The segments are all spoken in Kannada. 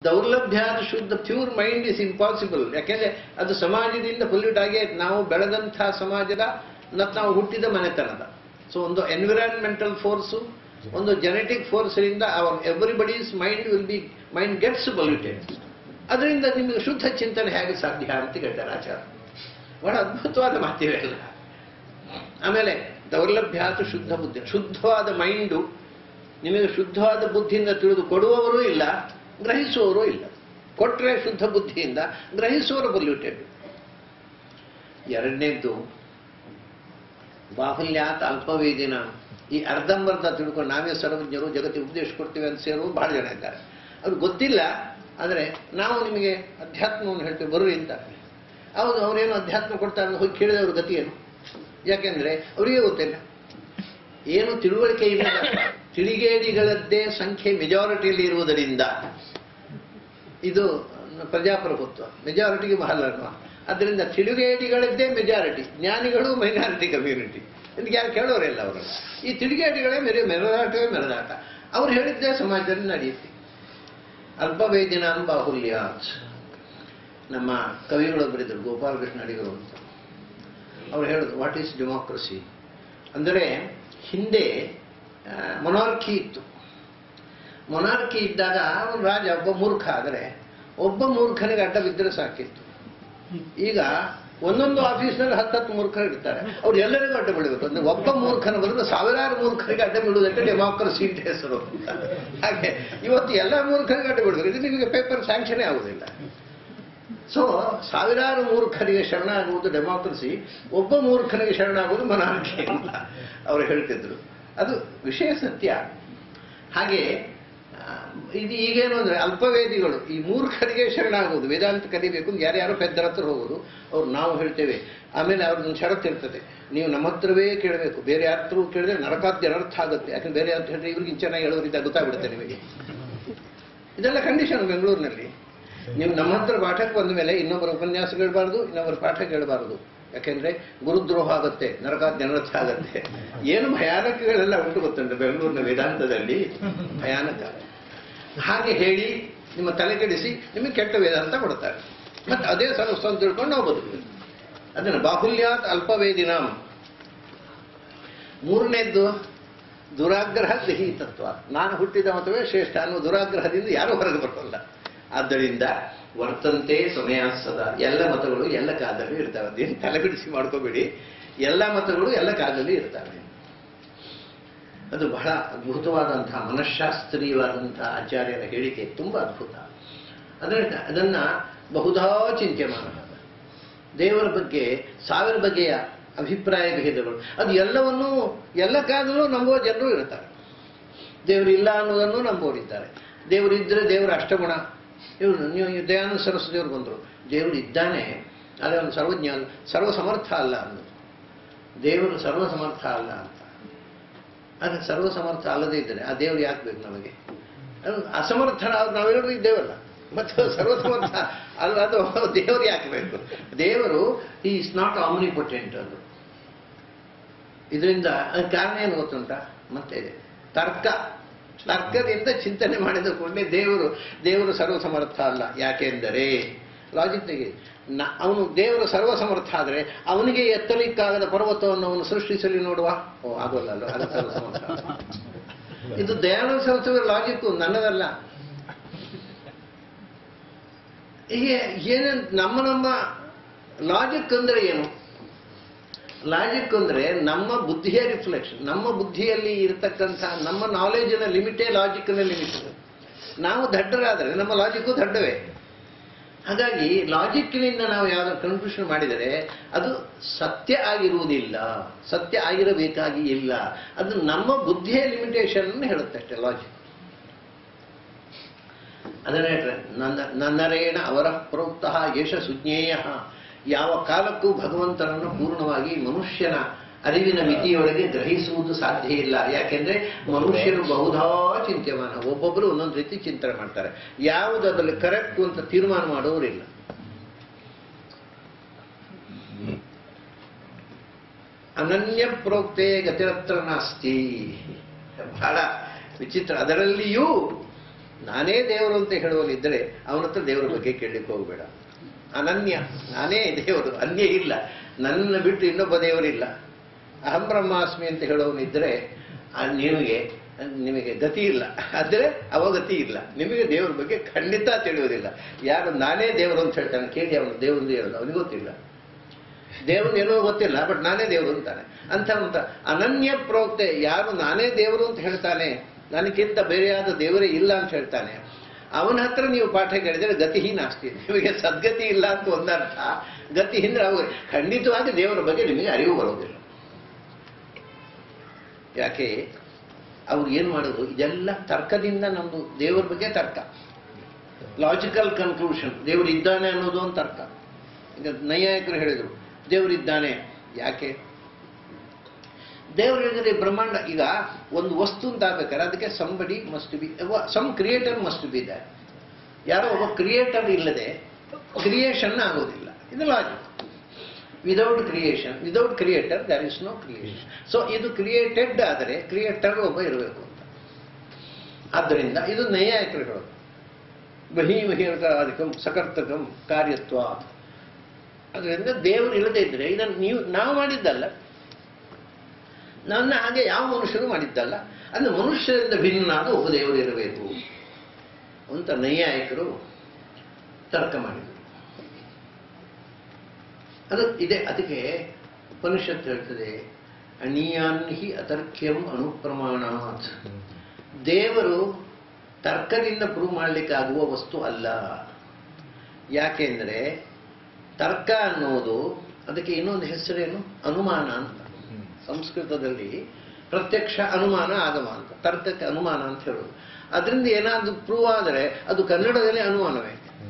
ದೌರ್ಲಭ್ಯಾದ ಶುದ್ಧ ಪ್ಯೂರ್ ಮೈಂಡ್ ಇಸ್ ಇಂಪಾಸಿಬಲ್ ಯಾಕೆಂದ್ರೆ ಅದು ಸಮಾಜದಿಂದ ಪೊಲ್ಯೂಟ್ ಆಗಿ ನಾವು ಬೆಳೆದಂಥ ಸಮಾಜದ ಮತ್ತು ನಾವು ಹುಟ್ಟಿದ ಮನೆತನದ ಸೊ ಒಂದು ಎನ್ವಿರಾನ್ಮೆಂಟಲ್ ಫೋರ್ಸು ಒಂದು ಜೆನೆಟಿಕ್ ಫೋರ್ಸ್ನಿಂದ our everybody's mind will be mind gets polluted ಅದರಿಂದ ನಿಮಗೆ ಶುದ್ಧ ಚಿಂತನೆ ಹೇಗೆ ಸಾಧ್ಯ ಅಂತ ಕೇಳ್ತಾರೆ ಆಚಾರ ಬಹಳ ಅದ್ಭುತವಾದ ಮಾತಿವೆಲ್ಲ ಆಮೇಲೆ ದೌರ್ಲಭ್ಯಾತು ಶುದ್ಧ ಬುದ್ಧಿ ಶುದ್ಧವಾದ ಮೈಂಡು ನಿಮಗೆ ಶುದ್ಧವಾದ ಬುದ್ಧಿಯಿಂದ ತಿಳಿದು ಕೊಡುವವರೂ ಇಲ್ಲ ಗ್ರಹಿಸುವವರೂ ಇಲ್ಲ ಕೊಟ್ಟರೆ ಶುದ್ಧ ಬುದ್ಧಿಯಿಂದ ಗ್ರಹಿಸುವವರು ಪೊಲ್ಯೂಟೆಡ್ ಎರಡನೇದ್ದು ಬಾಹುಲ್ಯಾತ್ ಅಲ್ಪವೇದಿನ ಈ ಅರ್ಧಂಬರ್ಧ ತಿಳ್ಕೊಂಡು ನಾವೇ ಸರ್ವಜ್ಞರು ಜಗತ್ತಿಗೆ ಉಪದೇಶ ಕೊಡ್ತೀವಿ ಅಂತ ಸೇರುವುದು ಬಹಳ ಜನ ಇದ್ದಾರೆ ಅದು ಗೊತ್ತಿಲ್ಲ ಆದರೆ ನಾವು ನಿಮಗೆ ಅಧ್ಯಾತ್ಮವನ್ನು ಹೇಳ್ತೇವೆ ಬರ್ರಿ ಅಂತ ಹೌದು ಅವರೇನು ಅಧ್ಯಾತ್ಮ ಕೊಡ್ತಾರೆ ಅಂತ ಹೋಗಿ ಕೇಳಿದವ್ರ ಗತಿ ಏನು ಯಾಕೆಂದ್ರೆ ಅವರಿಗೆ ಗೊತ್ತಿಲ್ಲ ಏನು ತಿಳುವಳಿಕೆ ಇಲ್ಲ ತಿಳಿಗೇಡಿಗಳದ್ದೇ ಸಂಖ್ಯೆ ಮೆಜಾರಿಟಿಯಲ್ಲಿ ಇರುವುದರಿಂದ ಇದು ಪ್ರಜಾಪ್ರಭುತ್ವ ಮೆಜಾರಿಟಿಗೆ ಬಹಳ ಅಲ್ವಾ ಅದರಿಂದ ತಿಳಿಗೇಡಿಗಳದ್ದೇ ಮೆಜಾರಿಟಿ ಜ್ಞಾನಿಗಳು ಮೈನಾರಿಟಿ ಕಮ್ಯುನಿಟಿ ಇದಕ್ಕೆ ಯಾರು ಕೇಳೋರಿಲ್ಲ ಅವರು ಈ ತಿಳಿಗೇಡಿಗಳೇ ಮೆರೆ ಮೆರೆದಾಟವೇ ಮೆರೆದಾಟ ಅವ್ರು ಹೇಳಿದ್ದೇ ಸಮಾಜದಲ್ಲಿ ನಡೆಯುತ್ತೆ ಅಲ್ಪವೇದಿನ ಬಾಹುಲ್ಯಾತ್ ನಮ್ಮ ಕವಿಗಳೊಬ್ಬರಿದ್ದರು ಗೋಪಾಲಕೃಷ್ಣ ಅಡಿಗರು ಅಂತ ಅವ್ರು ಹೇಳೋದು ವಾಟ್ ಈಸ್ ಡೆಮೋಕ್ರಸಿ ಅಂದರೆ ಹಿಂದೆ ಮೊನಾರ್ಕಿ ಇತ್ತು ಮೊನಾರ್ಕಿ ಇದ್ದಾಗ ಅವನು ರಾಜ ಒಬ್ಬ ಮೂರ್ಖ ಆದರೆ ಒಬ್ಬ ಮೂರ್ಖನಿಗೆ ಅಡ್ಡ ಬಿದ್ದರೆ ಸಾಕಿತ್ತು ಈಗ ಒಂದೊಂದು ಆಫೀಸ್ನಲ್ಲಿ ಹತ್ತತ್ತು ಮೂರ್ಖರು ಇರ್ತಾರೆ ಅವ್ರು ಎಲ್ಲರಿಗೂ ಅಡ್ಡ ಬೀಳಬೇಕು ಅಂದ್ರೆ ಒಬ್ಬ ಮೂರ್ಖನ ಬದಲು ಸಾವಿರಾರು ಮೂರ್ಖರಿಗೆ ಅಡ್ಡ ಬೀಳುವುದಂటే ಡೆಮಾಕ್ರಸಿ ಅಂತ ಹೆಸರು ಹಾಗೆ ಇವತ್ತು ಎಲ್ಲ ಮೂರ್ಖರಿಗೆ ಅಡ್ಡ ಬಿಡಬೇಕು ಇದು ನಿಮಗೆ ಪೇಪರ್ ಸ್ಯಾಂಕ್ಷನೇ ಆಗುವುದಿಲ್ಲ ಸೊ ಸಾವಿರಾರು ಮೂರ್ಖರಿಗೆ ಶರಣಾಗುವುದು ಡೆಮಾಕ್ರಸಿ ಒಬ್ಬ ಮೂರ್ಖನಿಗೆ ಶರಣಾಗುವುದು ಮನಾರ್ಕಿ ಅಂತ ಅವರು ಹೇಳ್ತಿದ್ರು ಅದು ವಿಷಯ ಸತ್ಯ ಹಾಗೆ ಆ, ಇದು ಈಗೇನು ಅಂದ್ರೆ ಅಲ್ಪವೇದಿಗಳು ಈ ಮೂರ್ಖರಿಗೆ ಶರಣಾಗುವುದು ವೇದಾಂತ ಕಲಿಬೇಕು ಅಂತ ಯಾರ್ಯಾರೋ ಪೆದ್ದರ ಹತ್ರ ಹೋಗುದು ಅವ್ರು ನಾವು ಹೇಳ್ತೇವೆ ಆಮೇಲೆ ಅವ್ರದ್ದೊಂದು ಷರತ್ತು ಇರ್ತದೆ ನೀವು ನಮ್ಮ ಹತ್ರವೇ ಕೇಳಬೇಕು ಬೇರೆ ಯಾರ ಹತ್ರ ಕೇಳಿದ್ರೆ ನರಕಾದ್ಯ ಅನರ್ಥ ಆಗುತ್ತೆ ಯಾಕಂದ್ರೆ ಬೇರೆ ಯಾರು ಹೇಳಿದ್ರೆ ಇವ್ರಿಗೆ ಚೆನ್ನಾಗಿ ಹೇಳೋರಿದ್ದ ಗೊತ್ತಾಗ್ಬಿಡುತ್ತೆ ನಿಮಗೆ ಇದೆಲ್ಲ ಕಂಡೀಷನ್ ಬೆಂಗಳೂರಿನಲ್ಲಿ ನೀವು ನಮ್ಮ ಹತ್ರ ಪಾಠಕ್ಕೆ ಬಂದ ಮೇಲೆ ಇನ್ನೊಬ್ಬರ ಉಪನ್ಯಾಸ ಕೇಳಬಾರ್ದು ಇನ್ನೊಬ್ಬರ ಪಾಠ ಕೇಳಬಾರದು ಯಾಕೆಂದ್ರೆ ಗುರುದ್ರೋಹ ಆಗುತ್ತೆ ನರಕಾದ್ಯ ಅನರ್ಥ ಆಗುತ್ತೆ ಏನು ಭಯಾನಕಗಳೆಲ್ಲ ಉಂಟು ಗೊತ್ತುಂಟು ಬೆಂಗಳೂರಿನ ವೇದಾಂತದಲ್ಲಿ ಭಯಾನಕ ಹಾಗೆ ಹೇಳಿ ನಿಮ್ಮ ತಲೆ ಕೆಡಿಸಿ ನಿಮಗೆ ಕೆಟ್ಟ ವೇದಾಂತ ಕೊಡ್ತಾರೆ ಮತ್ತೆ ಅದೇ ಸರ್ವಸ್ವ ಅಂತ ತಿಳ್ಕೊಂಡು ನಾವು ಬದುಕಬೇಕು ಅದನ್ನು ಬಾಹುಲ್ಯಾತ್ ಅಲ್ಪವೇದಿನಾಂ ಮೂರನೇದ್ದು ದುರಾಗ್ರಹ ದಹಿ ತತ್ವ ನಾನು ಹುಟ್ಟಿದ ಮತವೇ ಶ್ರೇಷ್ಠ ಅನ್ನುವ ದುರಾಗ್ರಹದಿಂದ ಯಾರೂ ಹೊರಗೆ ಬರೋಲ್ಲ ಆದ್ದರಿಂದ ವರ್ತಂತೆ ಸಮಯಾಸದ ಎಲ್ಲ ಮತಗಳು ಎಲ್ಲ ಕಾಲದಲ್ಲಿ ಇರ್ತವೆ ಅದೇನು ತಲೆಬಿಡಿಸಿ ಮಾಡ್ಕೋಬೇಡಿ ಎಲ್ಲ ಮತಗಳು ಎಲ್ಲ ಕಾಲದಲ್ಲಿ ಇರ್ತವೆ ಅದು ಬಹಳ ಅದ್ಭುತವಾದಂತಹ ಮನಃಶಾಸ್ತ್ರೀಯವಾದಂತಹ ಆಚಾರ್ಯರ ಹೇಳಿಕೆ ತುಂಬಾ ಅದ್ಭುತ ಅದನ್ನ ಅದನ್ನ ಬಹುಧಾ ಚಿಂತ್ಯಮಾನ ದೇವರ ಬಗ್ಗೆ ಸಾವಿರ ಬಗೆಯ ಅಭಿಪ್ರಾಯ ಭೇದಗಳು ಅದು ಎಲ್ಲವನ್ನೂ ಎಲ್ಲ ಕಾಲದಲ್ಲೂ ನಂಬುವ ಜನರು ಇರ್ತಾರೆ ದೇವರಿಲ್ಲ ಅನ್ನೋದನ್ನು ನಂಬೋರಿದ್ದಾರೆ ದೇವರಿದ್ದರೆ ದೇವರ ಅಷ್ಟಗುಣ ಇವರು ನೀವು ಈ ದಯಾನಂದ ಸರಸ್ವತಿಯವರು ಬಂದರು ದೇವರು ಇದ್ದಾನೆ ಆದರೆ ಅವನು ಸರ್ವಜ್ಞ ಅಲ್ಲ ಸರ್ವ ಸಮರ್ಥ ಅಲ್ಲ ಅನ್ನೋದು ದೇವರು ಸರ್ವ ಸಮರ್ಥ ಅಲ್ಲ ಅಂತ ಆದರೆ ಸರ್ವ ಸಮರ್ಥ ಅಲ್ಲದೇ ಇದ್ದರೆ ಆ ದೇವರು ಯಾಕೆ ಬೇಕು ನಮಗೆ ಅದು ಅಸಮರ್ಥನ ನಾವೆಲ್ಲರೂ ಇದ್ದೇವಲ್ಲ ಮತ್ತು ಸರ್ವಸಮರ್ಥ ಅಲ್ಲ ಅದು ದೇವರು ಯಾಕೆ ಬೇಕು ದೇವರು ಈ ಇಸ್ ನಾಟ್ ಆಮ್ನಿಪೊಟೆಂಟ್ ಅದು ಇದರಿಂದ ಅದಕ್ಕೆ ಕಾರಣ ಏನು ಗೊತ್ತುಂಟ ಮತ್ತೆ ಇದೆ ತರ್ಕ ತರ್ಕದಿಂದ ಚಿಂತನೆ ಮಾಡಿದ ಕೂಡಲೇ ದೇವರು ದೇವರು ಸರ್ವಸಮರ್ಥ ಅಲ್ಲ ಯಾಕೆಂದರೆ ಲಾಜಿಕ್ ತೆಗೆ ನ ಅವನು ದೇವರು ಸರ್ವಸಮರ್ಥ ಆದರೆ ಅವನಿಗೆ ಎತ್ತಲಿಕ್ಕಾಗದ ಪರ್ವತವನ್ನು ಅವನು ಸೃಷ್ಟಿಸಲಿ ನೋಡುವ ಓ ಆಗೋಲ್ಲ ಅಲ್ಲ ಅದು ಸರ್ವಸಮರ್ಥ ಇದು ದಯಾನಂದ ಸರಸ್ವತಿಯವರ ಲಾಜಿಕ್ಕು ನನ್ನದಲ್ಲ ಹೀಗೆ ಏನೇನು ನಮ್ಮ ನಮ್ಮ ಲಾಜಿಕ್ ಅಂದ್ರೆ ಏನು ಲಾಜಿಕ್ ಅಂದ್ರೆ ನಮ್ಮ ಬುದ್ಧಿಯ ರಿಫ್ಲೆಕ್ಷನ್ ನಮ್ಮ ಬುದ್ಧಿಯಲ್ಲಿ ಇರತಕ್ಕಂಥ ನಮ್ಮ ನಾಲೆಜಿನ ಲಿಮಿಟೇ ಲಾಜಿಕ್ನ ಲಿಮಿಟ್ ನಾವು ದಡ್ಡರಾದರೆ ನಮ್ಮ ಲಾಜಿಕ್ಕು ದಡ್ಡವೇ ಹಾಗಾಗಿ ಲಾಜಿಕ್ನಿಂದ ನಾವು ಯಾವುದೋ ಕನ್ಫ್ಯೂಷನ್ ಮಾಡಿದರೆ ಅದು ಸತ್ಯ ಆಗಿರುವುದಿಲ್ಲ ಸತ್ಯ ಆಗಿರಬೇಕಾಗಿ ಇಲ್ಲ ಅದು ನಮ್ಮ ಬುದ್ಧಿಯ ಲಿಮಿಟೇಷನ್ ಹೇಳುತ್ತೆ ಅಷ್ಟೇ ಲಾಜಿಕ್ ಅದನ್ನೇ ಹೇಳ್ತಾರೆ, ನನ್ನ ನನ್ನರೇಣ ಅವರ ಪ್ರೋಕ್ತ ಯಶ ಸುಜ್ಞೇಯ ಯಾವ ಕಾಲಕ್ಕೂ ಭಗವಂತನನ್ನು ಪೂರ್ಣವಾಗಿ ಮನುಷ್ಯನ ಅರಿವಿನ ಮಿತಿಯೊಳಗೆ ಗ್ರಹಿಸುವುದು ಸಾಧ್ಯ ಇಲ್ಲ ಯಾಕೆಂದ್ರೆ ಮನುಷ್ಯರು ಬಹುಧಾ ಚಿಂತ್ಯಮಾನ ಒಬ್ಬೊಬ್ಬರು ಒಂದೊಂದು ರೀತಿ ಚಿಂತನೆ ಮಾಡ್ತಾರೆ ಯಾವುದು ಅದರಲ್ಲಿ ಕರೆಕ್ಟ್ ಅಂತ ತೀರ್ಮಾನ ಮಾಡೋರಿಲ್ಲ ಅನನ್ಯ ಪ್ರೋಕ್ತೆ ಗತಿರತ್ರ ನಾಸ್ತಿ ಬಹಳ ವಿಚಿತ್ರ ಅದರಲ್ಲಿಯೂ ನಾನೇ ದೇವರು ಅಂತ ಹೇಳುವನಿದ್ದರೆ ಅವನ ಹತ್ರ ದೇವರ ಬಗ್ಗೆ ಕೇಳಲಿಕ್ಕೆ ಹೋಗಬೇಡ ಅನನ್ಯ ನಾನೇ ದೇವರು ಅನ್ಯ ಇಲ್ಲ ನನ್ನ ಬಿಟ್ಟು ಇನ್ನೊಬ್ಬ ದೇವರಿಲ್ಲ ಅಹಂ ಬ್ರಹ್ಮಾಸ್ಮಿ ಅಂತ ಹೇಳೋನಿದ್ದರೆ ಆ ನಿಮಗೆ ನಿಮಗೆ ಗತಿ ಇಲ್ಲ ಆದರೆ ಅವಗತಿ ಇಲ್ಲ ನಿಮಗೆ ದೇವರ ಬಗ್ಗೆ ಖಂಡಿತ ತಿಳಿಯೋದಿಲ್ಲ ಯಾರು ನಾನೇ ದೇವರು ಅಂತ ಹೇಳ್ತಾನೆ ಕೇಳಿ ಅವನು ದೇವರು ಹೇಳೋದು ಅವನಿಗೆ ಗೊತ್ತಿಲ್ಲ ದೇವರು ಏನೋ ಗೊತ್ತಿಲ್ಲ ಬಟ್ ನಾನೇ ದೇವರು ಅಂತಾನೆ ಅಂತ ಅಂತ ಅನನ್ಯ ಪ್ರೋಕ್ತೆ ಯಾರು ನಾನೇ ದೇವರು ಅಂತ ಹೇಳ್ತಾನೆ ನನಗಿಂತ ಬೇರೆಯಾದ ದೇವರೇ ಇಲ್ಲ ಅಂತ ಹೇಳ್ತಾನೆ ಅವನ ಹತ್ರ ನೀವು ಪಾಠ ಕೇಳಿದರೆ ಗತಿಹೀನ ನಾಸ್ತಿ ನಿಮಗೆ ಸದ್ಗತಿ ಇಲ್ಲ ಅಂತ ಒಂದರ್ಥ ಗತಿ ಹಿಂದ್ರೆ ಅವು ಖಂಡಿತವಾಗಿ ದೇವರ ಬಗ್ಗೆ ನಿಮಗೆ ಅರಿವು ಬರೋದಿಲ್ಲ ಯಾಕೆ ಅವ್ರು ಏನು ಮಾಡೋದು ಇದೆಲ್ಲ ತರ್ಕದಿಂದ ನಮ್ದು ದೇವರ ಬಗ್ಗೆ ತರ್ಕ ಲಾಜಿಕಲ್ ಕನ್ಕ್ಲೂಷನ್ ದೇವರು ಇದ್ದಾನೆ ಅನ್ನೋದು ಒಂದು ತರ್ಕ ಈಗ ನೈಯಾಯಿಕರು ಹೇಳಿದರು ದೇವರಿದ್ದಾನೆ ಯಾಕೆ ದೇವರು ಹೇಳಿದ್ರೆ ಬ್ರಹ್ಮಾಂಡ ಈಗ ಒಂದು ವಸ್ತು ಅಂತ ಆಗ್ಬೇಕಾದ್ರೆ ಅದಕ್ಕೆ somebody must be some creator must be that ಯಾರೋ ಒಬ್ಬ ಕ್ರಿಯೇಟರ್ ಇಲ್ಲದೆ ಕ್ರಿಯೇಷನ್ ಆಗೋದಿಲ್ಲ ಇದು logic without creation without creator there is no creation so ಇದು ಕ್ರಿಯೇಟೆಡ್ ಆದರೆ ಕ್ರಿಯೇಟರ್ ಒಬ್ಬ ಇರಬೇಕು ಅಂತ ಆದ್ದರಿಂದ ಇದು ನೈಯಾಯಿಕರು ಹೇಳೋದು ಬಹಿ ಮಹಿರಕಾದಿಕಂ ಸಕರ್ತಕಂ ಕಾರ್ಯತ್ವ ಅದರಿಂದ ದೇವರು ಇಲ್ಲದೆ ಇದ್ರೆ ಇದನ್ನು ನೀವು ನಾವು ಮಾಡಿದ್ದಲ್ಲ ನನ್ನ ಹಾಗೆ ಯಾವ ಮನುಷ್ಯರು ಮಾಡಿದ್ದಲ್ಲ ಅಂದ್ರೆ ಮನುಷ್ಯರಿಂದ ಭಿನ್ನಾದ ಒಬ್ಬ ದೇವರು ಇರಬೇಕು ಅಂತ ನೈಯಾಯಿಕರು ತರ್ಕ ಮಾಡಿದರು ಅದು ಇದೆ ಅದಕ್ಕೆ ಉಪನಿಷತ್ತು ಹೇಳ್ತದೆ ಅಣಿಯಾನ್ಹಿ ಅತರ್ಕ್ಯಂ ಅನುಪ್ರಮಾಣಾತ್ ದೇವರು ತರ್ಕದಿಂದ ಪ್ರೂವ್ ಮಾಡಲಿಕ್ಕಾಗುವ ವಸ್ತು ಅಲ್ಲ ಯಾಕೆಂದ್ರೆ ತರ್ಕ ಅನ್ನೋದು ಅದಕ್ಕೆ ಇನ್ನೊಂದು ಹೆಸರೇನು ಅನುಮಾನ ಅಂತ ಸಂಸ್ಕೃತದಲ್ಲಿ ಪ್ರತ್ಯಕ್ಷ ಅನುಮಾನ ಆಗಮ ಅಂತ ತರ್ಕಕ್ಕೆ ಅನುಮಾನ ಅಂತ ಹೇಳೋದು ಅದರಿಂದ ಏನಾದ್ರು ಪ್ರೂವ್ ಆದರೆ ಅದು ಕನ್ನಡದಲ್ಲಿ ಅನುಮಾನವೇ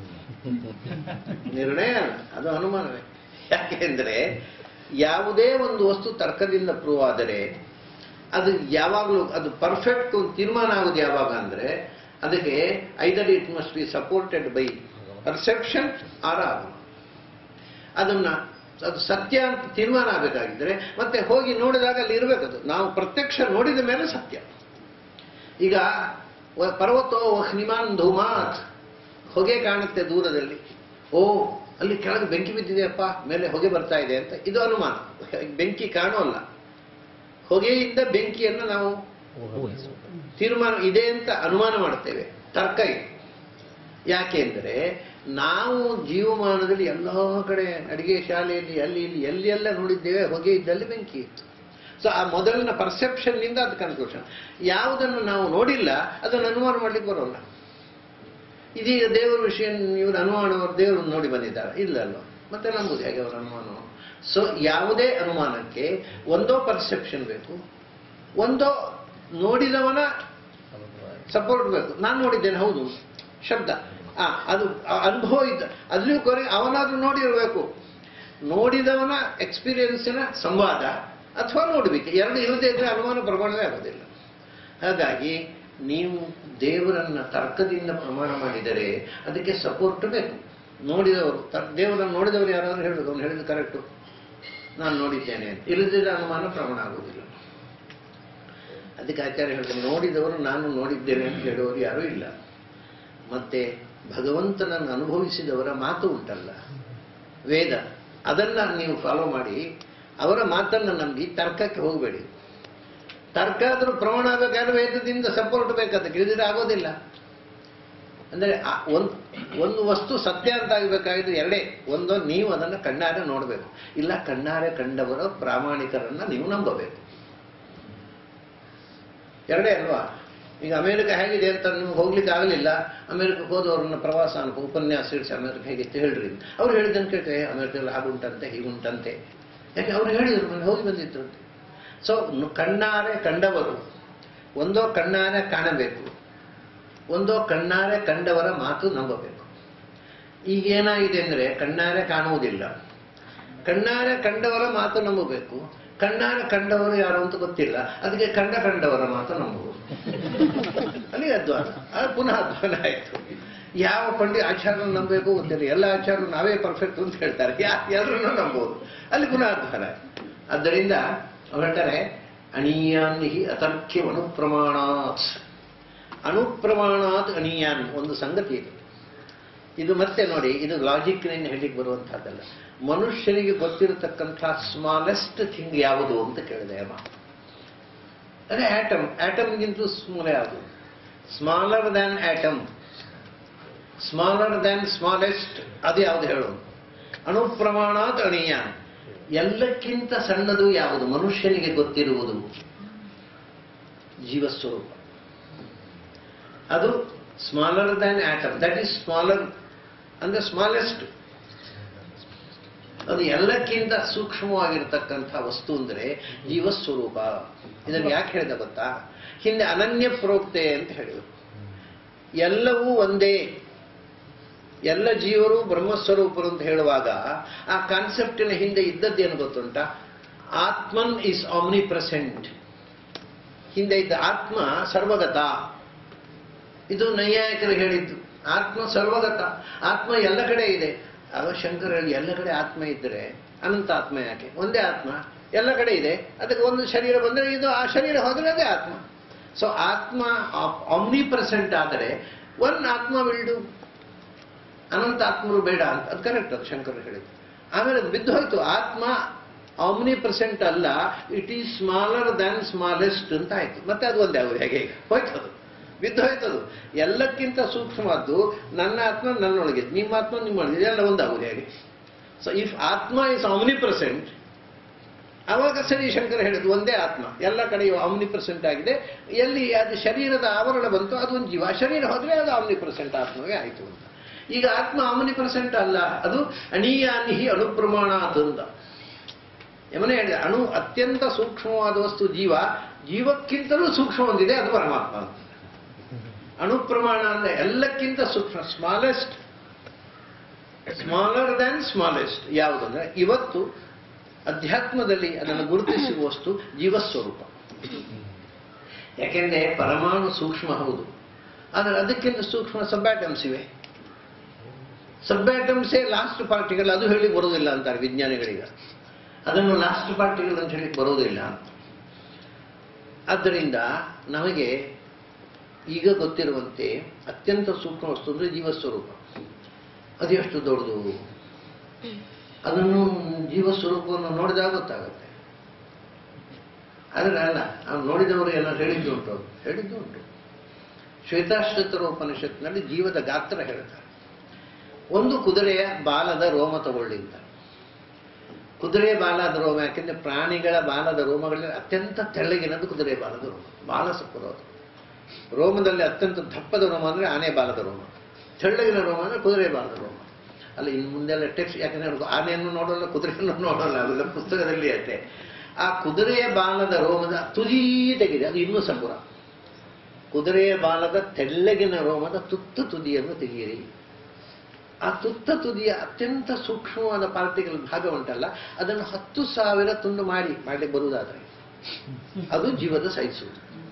ನಿರ್ಣಯ ಅಲ್ಲ, ಅದು ಅನುಮಾನವೇ ಯಾಕೆಂದ್ರೆ ಯಾವುದೇ ಒಂದು ವಸ್ತು ತರ್ಕದಿಂದ ಪ್ರೂವ್ ಆದರೆ ಅದು ಯಾವಾಗಲೂ ಅದು ಪರ್ಫೆಕ್ಟ್ ಒಂದು ತೀರ್ಮಾನ ಆಗೋದು ಯಾವಾಗ ಅಂದ್ರೆ ಅದಕ್ಕೆ either it must be supported by perception or ಆಗಮ ಅದನ್ನ ಅದು ಸತ್ಯ ಅಂತ ತೀರ್ಮಾನ ಆಗಬೇಕಾಗಿದ್ರೆ ಮತ್ತೆ ಹೋಗಿ ನೋಡಿದಾಗ ಅಲ್ಲಿ ಇರಬೇಕದು ನಾವು ಪ್ರತ್ಯಕ್ಷ ನೋಡಿದ ಮೇಲೆ ಸತ್ಯ ಈಗ ವ- ಪರ್ವತೋ ವಹ್ನಿಮಾನ್ ಧೂಮಾತ್ ಹೊಗೆ ಕಾಣುತ್ತೆ ದೂರದಲ್ಲಿ ಓ ಅಲ್ಲಿ ಕೆಳಗೆ ಬೆಂಕಿ ಬಿದ್ದಿದೆಯಪ್ಪ ಮೇಲೆ ಹೊಗೆ ಬರ್ತಾ ಇದೆ ಅಂತ ಇದು ಅನುಮಾನ ಬೆಂಕಿ ಕಾಣೋಲ್ಲ ಹೊಗೆಯಿಂದ ಬೆಂಕಿಯನ್ನು ನಾವು ತೀರ್ಮಾನ ಇದೆ ಅಂತ ಅನುಮಾನ ಮಾಡ್ತೇವೆ ತರ್ಕ ಇದೆ ಯಾಕೆ ಅಂದರೆ ನಾವು ಜೀವಮಾನದಲ್ಲಿ ಎಲ್ಲ ಕಡೆ ಅಡಿಗೆ ಶಾಲೆಯಲ್ಲಿ ಅಲ್ಲಿ ಇಲ್ಲಿ ಎಲ್ಲಿ ಎಲ್ಲ ನೋಡಿದ್ದೇವೆ ಹೊಗೆ ಇದ್ದಲ್ಲಿ ಬೆಂಕಿ ಇತ್ತು ಸೊ ಆ ಮೊದಲಿನ ಪರ್ಸೆಪ್ಷನ್ನಿಂದ ಅದು ಕನ್ಕ್ಲೂಷನ್ ಯಾವುದನ್ನು ನಾವು ನೋಡಿಲ್ಲ ಅದನ್ನು ಅನುಮಾನ ಮಾಡ್ಲಿಕ್ಕೆ ಬರೋಲ್ಲ ಇದೀಗ ದೇವರ ವಿಷಯ ಇವರು ಅನುಮಾನವರು ದೇವರು ನೋಡಿ ಬಂದಿದ್ದಾರೆ ಇಲ್ಲ ಅಲ್ವಾ ಮತ್ತೆ ನಂಬುದು ಹೇಗೆ ಅವರ ಅನುಮಾನ ಸೊ ಯಾವುದೇ ಅನುಮಾನಕ್ಕೆ ಒಂದೋ ಪರ್ಸೆಪ್ಷನ್ ಬೇಕು ಒಂದೋ ನೋಡಿದವನ ಸಪೋರ್ಟ್ ಬೇಕು ನಾನು ನೋಡಿದ್ದೇನೆ ಹೌದು ಶಬ್ದ ಆ ಅದು ಆ ಅನುಭವ ಇದ್ದ ಅದ್ರೂ ಕೊನೆ ಅವನಾದ್ರೂ ನೋಡಿರಬೇಕು ನೋಡಿದವನ ಎಕ್ಸ್ಪೀರಿಯನ್ಸಿನ ಸಂವಾದ ಅಥವಾ ನೋಡಬೇಕು ಎರಡು ಇಲ್ಲದೆ ಇದ್ರೆ ಅನುಮಾನ ಪ್ರಮಾಣವೇ ಆಗೋದಿಲ್ಲ ಹಾಗಾಗಿ ನೀವು ದೇವರನ್ನ ತರ್ಕದಿಂದ ಪ್ರಮಾಣ ಮಾಡಿದರೆ ಅದಕ್ಕೆ ಸಪೋರ್ಟ್ ಬೇಕು ನೋಡಿದವರು ತ- ದೇವರನ್ನು ನೋಡಿದವರು ಯಾರಾದ್ರೂ ಹೇಳಬೇಕು ಅವ್ನು ಹೇಳಿದ್ದು ಕರೆಕ್ಟು ನಾನು ನೋಡಿದ್ದೇನೆ ಅಂತ ಇಲ್ಲದಿದ್ದರೆ ಅನುಮಾನ ಪ್ರಮಾಣ ಆಗುವುದಿಲ್ಲ ಅದಕ್ಕೆ ಆಚಾರ್ಯ ಹೇಳ್ತಾರೆ ನೋಡಿದವರು ನಾನು ನೋಡಿದ್ದೇನೆ ಅಂತ ಹೇಳುವವರು ಯಾರೂ ಇಲ್ಲ ಮತ್ತೆ ಭಗವಂತನನ್ನು ಅನುಭವಿಸಿದವರ ಮಾತು ಉಂಟಲ್ಲ ವೇದ ಅದನ್ನ ನೀವು ಫಾಲೋ ಮಾಡಿ ಅವರ ಮಾತನ್ನು ನಂಬಿ ತರ್ಕಕ್ಕೆ ಹೋಗಬೇಡಿ ತರ್ಕ ಆದರೂ ಪ್ರಮಾಣ ಆಗಬೇಕಾದ್ರೆ ವೇದದಿಂದ ಸಪೋರ್ಟ್ ಬೇಕಾದಕ್ಕೆ ಇಳಿದ್ರೆ ಆಗೋದಿಲ್ಲ ಅಂದರೆ ಆ ಒಂದು ಒಂದು ವಸ್ತು ಸತ್ಯ ಅಂತ ಆಗಬೇಕಾಗಿದ್ದು ಎರಡೇ ಒಂದು ನೀವು ಅದನ್ನು ಕಣ್ಣಾರೆ ನೋಡಬೇಕು ಇಲ್ಲ ಕಣ್ಣಾರೆ ಕಂಡವರ ಪ್ರಾಮಾಣಿಕರನ್ನ ನೀವು ನಂಬಬೇಕು ಎರಡೇ ಅಲ್ವಾ ಈಗ ಅಮೆರಿಕ ಹೇಗಿದೆ ಅಂತ ನಿಮ್ಗೆ ಹೋಗ್ಲಿಕ್ಕೆ ಆಗಲಿಲ್ಲ ಅಮೆರಿಕಕ್ಕೆ ಹೋದವ್ರನ್ನ ಪ್ರವಾಸ ಅನ್ಕೊ ಉಪನ್ಯಾಸ ಇಡಿಸಿ ಅಮೆರಿಕ ಹೇಗಿತ್ತು ಹೇಳ್ರಿ ಅಂತ. ಅವ್ರು ಹೇಳಿದ್ದನ್ನು ಕೇಳ್ತೇವೆ ಅಮೆರಿಕದಲ್ಲಿ ಹಾಗುಂಟಂತೆ ಹೀಗುಂಟಂತೆ ಯಾಕೆ ಅವ್ರು ಹೇಳಿದ್ರು ಮನೆ ಹೋಗಿ ಬಂದಿದ್ರಂತೆ ಸೊ ಕಣ್ಣಾರೆ ಕಂಡವರು ಒಂದೋ ಕಣ್ಣಾರೆ ಕಾಣಬೇಕು ಒಂದೋ ಕಣ್ಣಾರೆ ಕಂಡವರ ಮಾತು ನಂಬಬೇಕು ಈಗ ಏನಾಗಿದೆ ಅಂದರೆ ಕಣ್ಣಾರೆ ಕಾಣುವುದಿಲ್ಲ ಕಣ್ಣಾರೆ ಕಂಡವರ ಮಾತು ನಂಬಬೇಕು ಕಣ್ಣಾರೆ ಕಂಡವರು ಯಾರು ಅಂತ ಗೊತ್ತಿಲ್ಲ ಅದಕ್ಕೆ ಕಂಡ ಕಂಡವರ ಮಾತು ನಂಬುವುದು ಅಲ್ಲಿ ಅಧ್ವಾನ ಅದು ಪುನಃ ಅಧ್ವಾನ ಆಯಿತು ಯಾವ ಪಂಡಿ ಆಚಾರ್ಯನ ನಂಬಬೇಕು ಗೊತ್ತಿಲ್ಲ ಎಲ್ಲ ಆಚಾರ್ಯರು ನಾವೇ ಪರ್ಫೆಕ್ಟ್ ಅಂತ ಹೇಳ್ತಾರೆ ಯಾ ಎಲ್ಲರನ್ನೂ ನಂಬೋದು ಅಲ್ಲಿ ಪುನಃ ಅಧ್ವಾನ ಆಯ್ತು. ಆದ್ದರಿಂದ ಅವ್ರು ಹೇಳ್ತಾರೆ ಅಣೀಯಾನ್ಹಿ ಅತರ್ಕ್ಯವನು ಪ್ರಮಾಣಾತ್ ಅನುಪ್ರಮಾಣಾತ್ ಅಣಿಯಾನ್ ಒಂದು ಸಂಗತಿ ಇದೆ ಇದು ಮತ್ತೆ ನೋಡಿ ಇದು ಲಾಜಿಕ್ನಿಂದ ಹೇಳಿಕ್ಕೆ ಬರುವಂತಹದ್ದಲ್ಲ ಮನುಷ್ಯನಿಗೆ ಗೊತ್ತಿರತಕ್ಕಂಥ ಸ್ಮಾಲೆಸ್ಟ್ ಥಿಂಗ್ ಯಾವುದು ಅಂತ ಕೇಳಿದೆ ಅಮ್ಮ ಅದೇ ಆಟಮ್ ಆಟಮ್ಗಿಂತ ಸ್ಮಾಲ್ ಯಾವುದು smaller than atom smaller than smallest ಅದು ಯಾವುದು ಹೇಳು ಅಣುಪ್ರಮಾಣಾತ್ ಅಣಿಯ ಎಲ್ಲಕ್ಕಿಂತ ಸಣ್ಣದು ಯಾವುದು ಮನುಷ್ಯನಿಗೆ ಗೊತ್ತಿರುವುದು ಜೀವಸ್ವರೂಪ ಅದು smaller than atom that is smaller ಅಂದ್ರೆ ಸ್ಮಾಲೆಸ್ಟ್ ಅದು ಎಲ್ಲಕ್ಕಿಂತ ಸೂಕ್ಷ್ಮವಾಗಿರ್ತಕ್ಕಂಥ ವಸ್ತು ಅಂದರೆ ಜೀವಸ್ವರೂಪ ಇದನ್ನು ಯಾಕೆ ಹೇಳಿದ ಗೊತ್ತಾ ಹಿಂದೆ ಅನನ್ಯ ಪ್ರೋಕ್ತೆ ಅಂತ ಹೇಳಿದರು ಎಲ್ಲವೂ ಒಂದೇ ಎಲ್ಲ ಜೀವರು ಬ್ರಹ್ಮಸ್ವರೂಪರು ಅಂತ ಹೇಳುವಾಗ ಆ ಕಾನ್ಸೆಪ್ಟಿನ ಹಿಂದೆ ಇದ್ದದ್ದೇನು ಗೊತ್ತುಂಟ ಆತ್ಮನ್ ಈಸ್ ಆಮ್ನಿ ಪ್ರೆಸೆಂಟ್ ಹಿಂದೆ ಇದ್ದ ಆತ್ಮ ಸರ್ವಗತ ಇದು ನೈಯಾಯಿಕರು ಹೇಳಿದ್ದು ಆತ್ಮ ಸರ್ವಗತ ಆತ್ಮ ಎಲ್ಲ ಕಡೆ ಇದೆ ಆಗ ಶಂಕರ ಹೇಳಿ ಎಲ್ಲ ಕಡೆ ಆತ್ಮ ಇದ್ದರೆ ಅನಂತ ಆತ್ಮ ಯಾಕೆ ಒಂದೇ ಆತ್ಮ ಎಲ್ಲ ಕಡೆ ಇದೆ ಅದಕ್ಕೆ ಒಂದು ಶರೀರ ಬಂದರೆ ಇದು ಆ ಶರೀರ ಹೋದರೆ ಅದೇ ಆತ್ಮ ಸೊ ಆತ್ಮ ಆಮ್ನಿ ಪ್ರೆಸೆಂಟ್ ಆದರೆ ಒನ್ ಆತ್ಮ ವಿಲ್ಡು ಅನಂತ ಆತ್ಮರು ಬೇಡ ಅಂತ ಅದು ಕರೆಕ್ಟ್ ಅದು ಶಂಕರ್ ಹೇಳಿದ್ದು ಆಮೇಲೆ ಅದು ಬಿದ್ದು ಹೋಯ್ತು ಆತ್ಮ ಆಮ್ನಿ ಪ್ರೆಸೆಂಟ್ ಅಲ್ಲ it is smaller than smallest ಅಂತ ಆಯ್ತು ಮತ್ತೆ ಅದು ಒಂದೇ ಆಗುದು ಹೇಗೆ ಈಗ ಹೋಯ್ತು ಅದು ಬಿದ್ದು ಹೋಯ್ತದು ಎಲ್ಲಕ್ಕಿಂತ ಸೂಕ್ಷ್ಮವಾದ್ದು ನನ್ನ ಆತ್ಮ ನನ್ನೊಳಗೆ ನಿಮ್ಮ ಆತ್ಮ ನಿಮ್ಮೊಳಗೆ ಇದೆಲ್ಲ ಒಂದಾಗುದು ಹೇಗೆ ಸೊ ಇಫ್ ಆತ್ಮ ಇಸ್ ಆಮ್ನಿ ಪ್ರೆಸೆಂಟ್ ಆವಾಗ ಸರಿ ಶಂಕರ ಹೇಳಿದ್ರು ಒಂದೇ ಆತ್ಮ ಎಲ್ಲ ಕಡೆಯೂ ಆಮ್ನಿ ಪ್ರೆಸೆಂಟ್ ಆಗಿದೆ ಎಲ್ಲಿ ಅದು ಶರೀರದ ಆವರಣ ಬಂತು ಅದು ಒಂದು ಜೀವ ಆ ಶರೀರ ಹೋದ್ರೆ ಅದು ಆಮ್ನಿ ಪ್ರೆಸೆಂಟ್ ಆತ್ಮವೇ ಆಯಿತು ಅಂತ ಈಗ ಆತ್ಮ ಆಮ್ನಿ ಪ್ರೆಸೆಂಟ್ ಅಲ್ಲ ಅದು ಅಣೀಯಾನಿಹಿ ಅಣುಪ್ರಮಾಣ ಅಂತ ಯಮನೆ ಹೇಳಿದ ಅಣು ಅತ್ಯಂತ ಸೂಕ್ಷ್ಮವಾದ ವಸ್ತು ಜೀವ ಜೀವಕ್ಕಿಂತಲೂ ಸೂಕ್ಷ್ಮ ಒಂದಿದೆ ಅದು ಪರಮಾತ್ಮ ಅಂತ ಅಣುಪ್ರಮಾಣ ಅಂದ್ರೆ ಎಲ್ಲಕ್ಕಿಂತ ಸೂಕ್ಷ್ಮ ಸ್ಮಾಲೆಸ್ಟ್ ಸ್ಮಾಲರ್ ದ್ಯಾನ್ ಸ್ಮಾಲೆಸ್ಟ್ ಯಾವುದಂದ್ರೆ ಇವತ್ತು ಅಧ್ಯಾತ್ಮದಲ್ಲಿ ಅದನ್ನು ಗುರುತಿಸುವ ವಸ್ತು ಜೀವಸ್ವರೂಪ ಯಾಕೆಂದ್ರೆ ಪರಮಾಣು ಸೂಕ್ಷ್ಮ ಹೌದು ಆದರೆ ಅದಕ್ಕಿಂತ ಸೂಕ್ಷ್ಮ ಸಬ್ಯಾಟಮ್ಸ್ ಇವೆ ಸಬ್ಯಾಟಮ್ಸೇ ಲಾಸ್ಟ್ ಪಾರ್ಟಿಕಲ್ ಅದು ಹೇಳಿ ಬರುವುದಿಲ್ಲ ಅಂತಾರೆ ವಿಜ್ಞಾನಿಗಳಿಗೆ ಅದನ್ನು ಲಾಸ್ಟ್ ಪಾರ್ಟಿಕಲ್ ಅಂತ ಹೇಳಿ ಬರುವುದಿಲ್ಲ ಆದ್ದರಿಂದ ನಮಗೆ ಈಗ ಗೊತ್ತಿರುವಂತೆ ಅತ್ಯಂತ ಸೂಕ್ಷ್ಮ ವಸ್ತು ಅಂದರೆ ಜೀವಸ್ವರೂಪ ಅದು ಎಷ್ಟು ದೊಡ್ಡದು ಅದನ್ನು ಜೀವಸ್ವರೂಪವನ್ನು ನೋಡಿದಾಗ ಗೊತ್ತಾಗುತ್ತೆ ಆದರೆ ಅಲ್ಲ ನಾವು ನೋಡಿದವರು ಏನೋ ಹೇಳಿದ್ದು ಉಂಟು ಅದು. ಹೇಳಿದ್ದು ಉಂಟು ಶ್ವೇತಾಶ್ವತರ ಉಪನಿಷತ್ನಲ್ಲಿ ಜೀವದ ಗಾತ್ರ ಹೇಳ್ತಾರೆ ಒಂದು ಕುದುರೆಯ ಬಾಲದ ರೋಮ ತಗೊಳ್ಳಿ ಅಂತ ಕುದುರೆ ಬಾಲದ ರೋಮ ಯಾಕೆಂದ್ರೆ ಪ್ರಾಣಿಗಳ ಬಾಲದ ರೋಮಗಳಲ್ಲಿ ಅತ್ಯಂತ ತೆಳ್ಳಗಿನದು ಕುದುರೆ ಬಾಲದ ರೋಮ ಬಾಲ ಸಪುರೋದು ರೋಮದಲ್ಲಿ ಅತ್ಯಂತ ದಪ್ಪದ ರೋಮ ಅಂದರೆ ಆನೆ ಬಾಲದ ರೋಮ ತೆಳ್ಳಗಿನ ರೋಮ ಅಂದರೆ ಕುದುರೆ ಬಾಲದ ರೋಮ ಅಲ್ಲ ಇನ್ನು ಮುಂದೆಲ್ಲ ಟೆಕ್ಸ್ಟ್ ಯಾಕಂದ್ರೆ ಅವ್ರು ಆನೆಯನ್ನು ನೋಡೋಲ್ಲ ಕುದುರೆಯನ್ನು ನೋಡೋಲ್ಲ ಅದೆಲ್ಲ ಪುಸ್ತಕದಲ್ಲಿ ಐತೆ ಆ ಕುದುರೆಯ ಬಾಲದ ರೋಮದ ತುದಿ ತೆಗಿದೆ ಅದು ಇನ್ನೂ ಸಪುರ ಕುದುರೆಯ ಬಾಲದ ತೆಳ್ಳಗಿನ ರೋಮದ ತುತ್ತ ತುದಿಯನ್ನು ತೆಗೆಯಿರಿ ಆ ತುತ್ತ ತುದಿಯ ಅತ್ಯಂತ ಸೂಕ್ಷ್ಮವಾದ ಪಾರ್ಟಿಕಲ್ ಭಾಗ ಉಂಟಲ್ಲ ಅದನ್ನು ಹತ್ತು ಸಾವಿರ ತುಂಡು ಮಾಡಿ ಮಾಡಲಿಕ್ಕೆ ಬರುವುದಾದ್ರೆ ಅದು ಜೀವದ ಸೈಜು